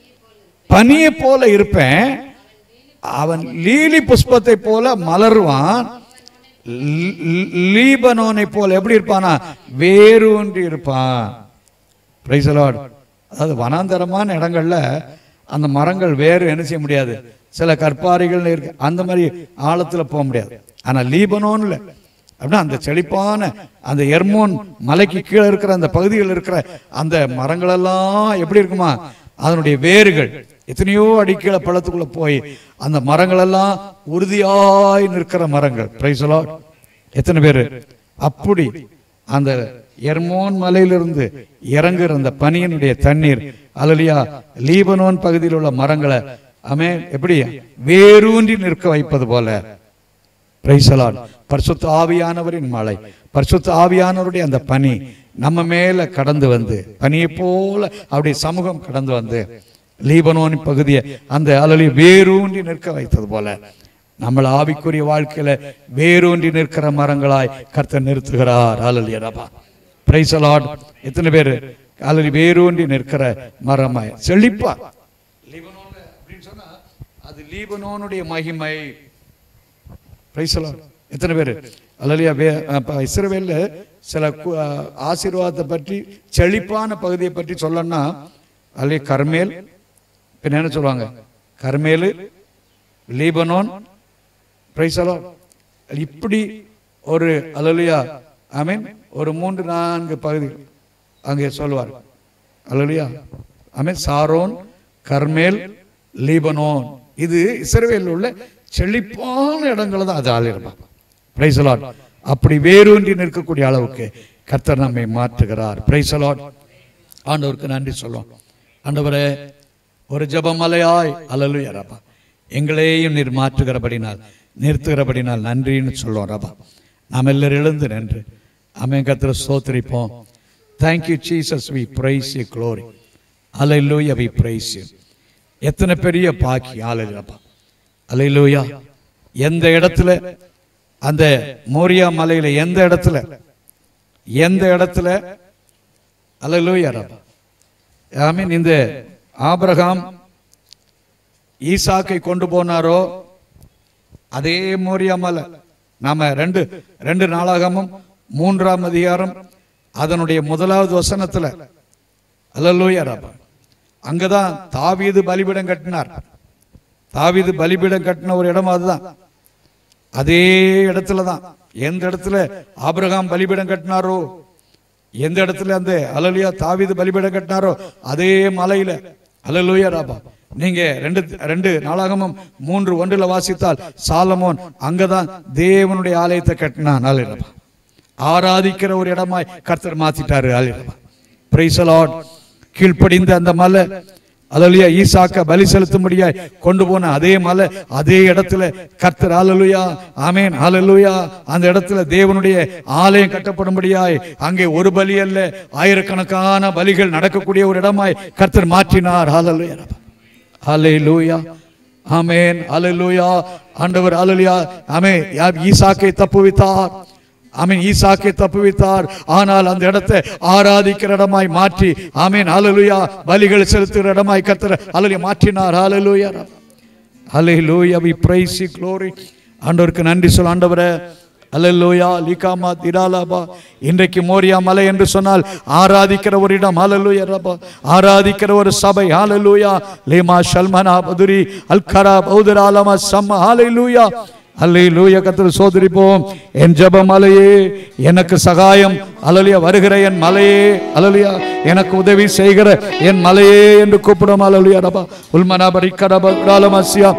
பனியை போல இருப்பேன் அவன் லீலி புஷ்பத்தை போல மலருவான் லீ- லீ- லீபனோனை போல எப்படி இருப்பானா வேரூன்றி இருப்பான் Praise the Lord. அதாவது வனாந்தரமான இடங்கள்ல அந்த மரங்கள் வேறு என்ன செய்ய முடியாது சில கற்பாரிகள் இருக்கு அந்த மாதிரி ஆழத்துல போக முடியாது ஆனா லீபனோன்ல அப்படின்னா அந்த செழிப்பான அந்த எர்மோன் மலைக்கு கீழே இருக்கிற அந்த பகுதியில் இருக்கிற அந்த மரங்கள் எல்லாம் எப்படி இருக்குமா அதனுடைய வேர்கள் எத்தனையோ அடி கீழே பள்ளத்துக்குள்ள போய் அந்த மரங்கள் எல்லாம் உறுதியாய் நிற்கிற மரங்கள் பிரைஸ் எத்தனை பேர் அப்படி அந்த எர்மோன் மலையிலிருந்து இறங்குற அந்த பனியினுடைய தண்ணீர் அலலியா லீபனோன் பகுதியில் உள்ள மரங்களை அமே எப்படி வேரூன்றி நிற்க வைப்பது போல பிரைசலால் பரிசுத்த ஆவியானவரின் மலை பரிசுத்த ஆவியானவருடைய அந்த பனி நம்ம மேல கடந்து வந்து பனியை போல அப்படி சமூகம் கடந்து வந்து லீபனோன் பகுதியை அந்த அலலி வேரூன்றி நிற்க வைத்தது போல நம்மள ஆவிக்குரிய வாழ்க்கையில வேரூன்றி நிற்கிற மரங்களாய் கர்த்தர் நிறுத்துகிறார் அலலிய ரபா பிரைசலாட் எத்தனை பேர் அலலி வேரூன்றி நிற்கிற மரமாய் செழிப்பா லீபனோன்ல அப்படின்னு சொன்னா அது லீபனோனுடைய மகிமை Praise the Lord. எத்தனை பேர் அல்லலியா வே அப்ப இஸ்ரவேல்ல சில கு- அஹ் ஆசீர்வாதத்தை பற்றி செழிப்பான பகுதியை பற்றி சொல்லணும்னா அல்லையா கர்மேல் பின்ன என்ன சொல்லுவாங்க Carmel Lebanon Praise the Lord. இப்படி ஒரு அல்லலியா ஐ மீன் ஒரு மூன்று நான்கு பகுதி அங்கே சொல்லுவார் அல்லலியா ஐ மீன் சாரோன் கர்மேல் லீபனோன் இது இஸ்ரவேலில் உள்ள செழிப்பான இடங்கள் தான் அது ஆளிருப்பான் பிரைஸ் லார்ட் அப்படி வேரூன்றி நிற்கக்கூடிய அளவுக்கு கர்த்தர் நம்மை மாற்றுகிறார் பிரைஸ் லார்ட் ஆண்டவருக்கு நன்றி சொல்லுவோம் ஆண்டவரே ஒரு ஜெபமலையாய் அல்லலுயா ரபா எங்களையும் நீர் மாற்றுகிறபடினால் நிறுத்துகிறபடினால் நன்றின்னு சொல்லுவோம் ரபா நாம் எல்லாரும் எழுந்து நின்று அமேன் கத்திர சோத்திரிப்போம் thank you Jesus we praise you glory hallelujah we praise you எத்தனை பெரிய பாக்கி ஆலையிலப்பா அலையிலூயா எந்த இடத்துல அந்த மோரியா மலையில எந்த இடத்துல எந்த இடத்துல அலையிலூயா ரப்பா ஐ மீன் இந்த ஆபிரகாம் ஈசாக்கை கொண்டு போனாரோ அதே மோரியா மலை நாம ரெண்டு ரெண்டு நாளாகமும் மூன்றாம் அதிகாரம் அதனுடைய முதலாவது வசனத்துல அல்லலூயா ராபா அங்கதான் தாவீது பலிபீடம் கட்டினார் தாவீது பலிபீடம் கட்டின ஒரு இடம் அதுதான் அதே இடத்துல தான் எந்த இடத்துல ஆபிரகாம் பலிபீடம் கட்டினாரோ எந்த இடத்துல அந்த அலலியா தாவீது பலிபீடம் கட்டினாரோ அதே மலையில அலலுயா ராபா நீங்க ரெண்டு ரெண்டு நாளாகமும் மூன்று ஒன்றுல வாசித்தால் சாலமோன் அங்கதான் தேவனுடைய ஆலயத்தை கட்டினான் அலிரபா ஆராதிக்கிற ஒரு இடமாய் கர்த்தர் மாத்திட்டாரு அலிரபா பிரைஸ் லார்ட் கீழ்ப்படிந்த அந்த மலை அலலுயா ஈசாக்க பலி செலுத்தும்படியாய் கொண்டு போன அதே மலை அதே இடத்துல கர்த்தர் அலலுயா ஆமேன் அலலுயா அந்த இடத்துல தேவனுடைய ஆலயம் கட்டப்படும்படியாய் அங்கே ஒரு பலி அல்ல ஆயிரக்கணக்கான பலிகள் நடக்கக்கூடிய ஒரு இடமாய் கர்த்தர் மாற்றினார் ஹalleluya ஹalleluya ஆமென் ஹalleluya ஆண்டவர் ஹalleluya ஆமென் யா- ஈசாக்கை தப்புவித்தார் ஆமீன் ஈசாக்கை தப்புவித்தார் ஆனால் அந்த இடத்தை ஆராதிக்கிற இடமாய் மாற்றி ஆமீன் ஹalleluya பலிகள் செலுத்துகிற இடமாய் கர்த்தர் ஹalleluya மாற்றினார் ஹalleluya ஹalleluya we praise you glory ஆண்டவருக்கு நன்றி சொல்ல ஆண்டவரே அல்லேலூயா லீகாமா திராலாபா இன்றைக்கு மோரியா மலை என்று சொன்னால் ஆராதிக்கிற ஒரு இடம் ஹalleluya ரபா ஆராதிக்கிற ஒரு சபை ஹalleluya லேமா ஷல்மனா பதுரி அல்கரா பௌதராலமா சம்ம ஹalleluya அல்லேலூயா கர்த்தர் சோதரிப்போம் என் ஜெப மலையே எனக்கு சகாயம் அல்லலியா வருகிற என் மலையே அல்லலியா எனக்கு உதவி செய்கிற என் மலையே என்று கூப்பிடும் அல்லலியா ரபா உல்மனா பரிக்கரபா ராலமசியா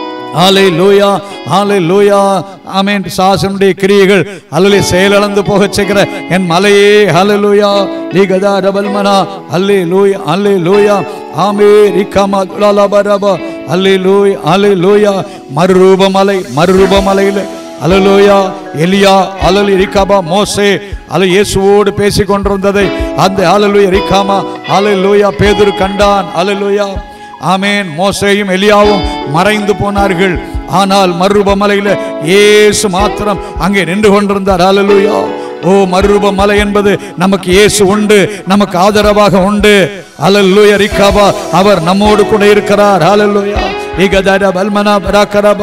ஆலை லூயா ஆலை லூயா ஆமேன் சாசனுடைய கிரியைகள் அல்லலி செயலிழந்து போகச் செய்கிற என் மலையே ஹalleluya லீகதா ரபல்மனா அல்லே லூயா அல்லே லூயா ஆமே ரிகமா துலாலபரபா அல்லே லூயா அல்லே லூயா மறுரூப மலை மறுரூப மலையில் அலலோயா எலியா அலலி ரிகாபா மோசே அல இயேசுவோடு பேசிக் கொண்டிருந்ததை அந்த அலலுயா ரிகாமா அலலோயா பேதுரு கண்டான் அலலோயா ஆமேன் மோசேயும் எலியாவும் மறைந்து போனார்கள் ஆனால் மறுரூப மலையில இயேசு மாத்திரம் அங்கே நின்று கொண்டிருந்தார் ஹalleluya ஓ மறுரூப மலை என்பது நமக்கு இயேசு உண்டு நமக்கு ஆதரவாக உண்டு ஹalleluya ரிகாபா அவர் நம்மோடு கூட இருக்கிறார் ஹalleluya இகதர பல்மனா பராக்கரபம்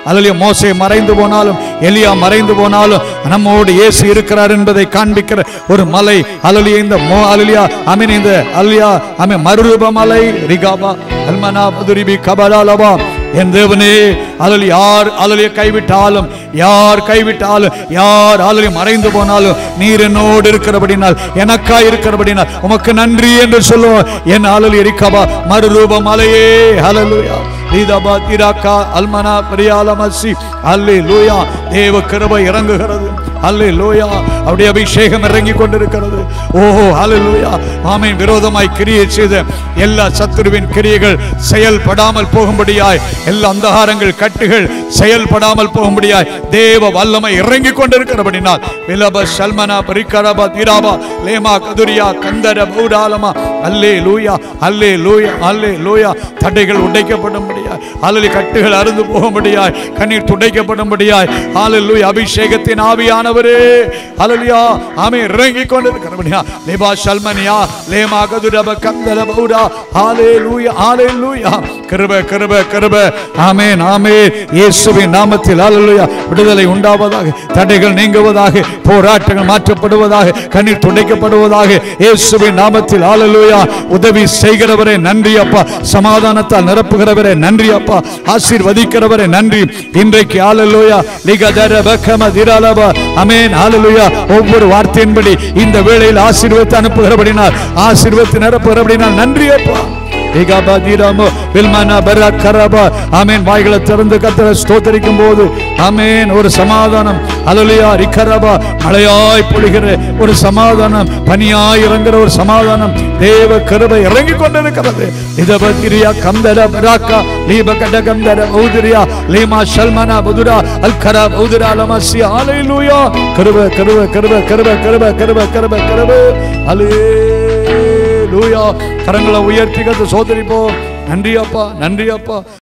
அதிலே மோசே மறைந்து போனாலும் எலியா மறைந்து போனாலும் நம்மோடு இயேசு இருக்கிறார் என்பதை காண்பிக்கிற ஒரு மலை அலலிய இந்த மோ அலலியா அமீன் இந்த அலியா அமீன் மறுரூப மலை ரிகாபா அல்மனா மதுரிபி கபலாலபா என் தேவனே அதில் யார் அதில் கைவிட்டாலும் யார் கைவிட்டாலும் யார் அதில் மறைந்து போனாலும் நீர் என்னோடு இருக்கிறபடினால் எனக்கா இருக்கிறபடினால் உமக்கு நன்றி என்று சொல்லுவோம் என் அலல் எரிக்கபா மறுரூப மலையே ஹalleluya லீதபா திராக்கா அல்மனா பிரியாலமசி அல்லே லூயா தேவ கிருபை இறங்குகிறது அல்லே லூயா அவருடைய அபிஷேகம் இறங்கி கொண்டிருக்கிறது ஓஹோ அல்லே லூயா ஆமென் விரோதமாய் கிரியை செய்த எல்லா சத்துருவின் கிரியைகள் செயல்படாமல் போகும்படியாய் எல்லா அந்தகாரங்கள் கட்டுகள் செயல்படாமல் போகும்படியாய் தேவ வல்லமை இறங்கி கொண்டிருக்கிறபடினால் விலப சல்மனா பரிக்கரபா தீராபா லேமா கதுரியா கந்தர பௌடாலமா அல்லே லூயா அல்லே லூயா அல்லே லூயா தடைகள் உடைக்கப்படும்படியாய் அல்லலி கட்டுகள் அருந்து போகும்படியாய் கண்ணீர் துடைக்கப்படும்படியாய் அல்லேலூயா அபிஷேகத்தின் ஆவியானவரே அல்லலியா ஆமே இறங்கி கொண்டிருக்கிறபடியா லேபா சல்மனியா லேமா கதுரப கந்தர பௌடா ஹalleluya ஹalleluya கிருப கிருப கிருப ஆமென் ஆமென் இயேசுவின் நாமத்தில் ஹalleluya விடுதலை உண்டாவதாக தடைகள் நீங்குவதாக போராட்டங்கள் மாற்றப்படுவதாக கண்ணீர் துடைக்கப்படுவதாக இயேசுவின் நாமத்தில் ஹalleluya உதவி செய்கிறவரே நன்றி அப்பா சமாதானத்தால் நிரப்புகிறவரே நன்றி அப்பா ஆசீர்வதிக்கிறவரே நன்றி இன்றைக்கு ஹalleluya லிகதர பக்கம திரலப ஆமென் ஹalleluya ஒவ்வொரு வார்த்தையின்படி இந்த வேளையில் ஆசீர்வதித்து அனுப்புகிறபடினால் ஆசீர்வதித்து நிரப்புகிறபடினால் நன்றி அப்பா ஏகாபா தீராமோ வில்மானா பரா கரபா ஆமென் வாய்களை திறந்து கத்தரை ஸ்தோத்தரிக்கும் போது ஆமென் ஒரு சமாதானம் அலலியா ரிக்கரபா மழையாய் பொழிகிற ஒரு சமாதானம் பனியாய் இறங்குற ஒரு சமாதானம் தேவ கருபை இறங்கி கொண்டிருக்கிறது இதபத்திரியா கந்தர பராக்கா லீப கட கந்தர பௌதிரியா லீமா ஷல்மனா புதுரா அல்கரா பௌதிரா லமசி ஹalleluya கருப கருப கருப கருப கருப கருப கருப கருப ஹalleluya கரங்களை உயர்த்தி கத்து சோதரிப்போம் நன்றி அப்பா நன்றி அப்பா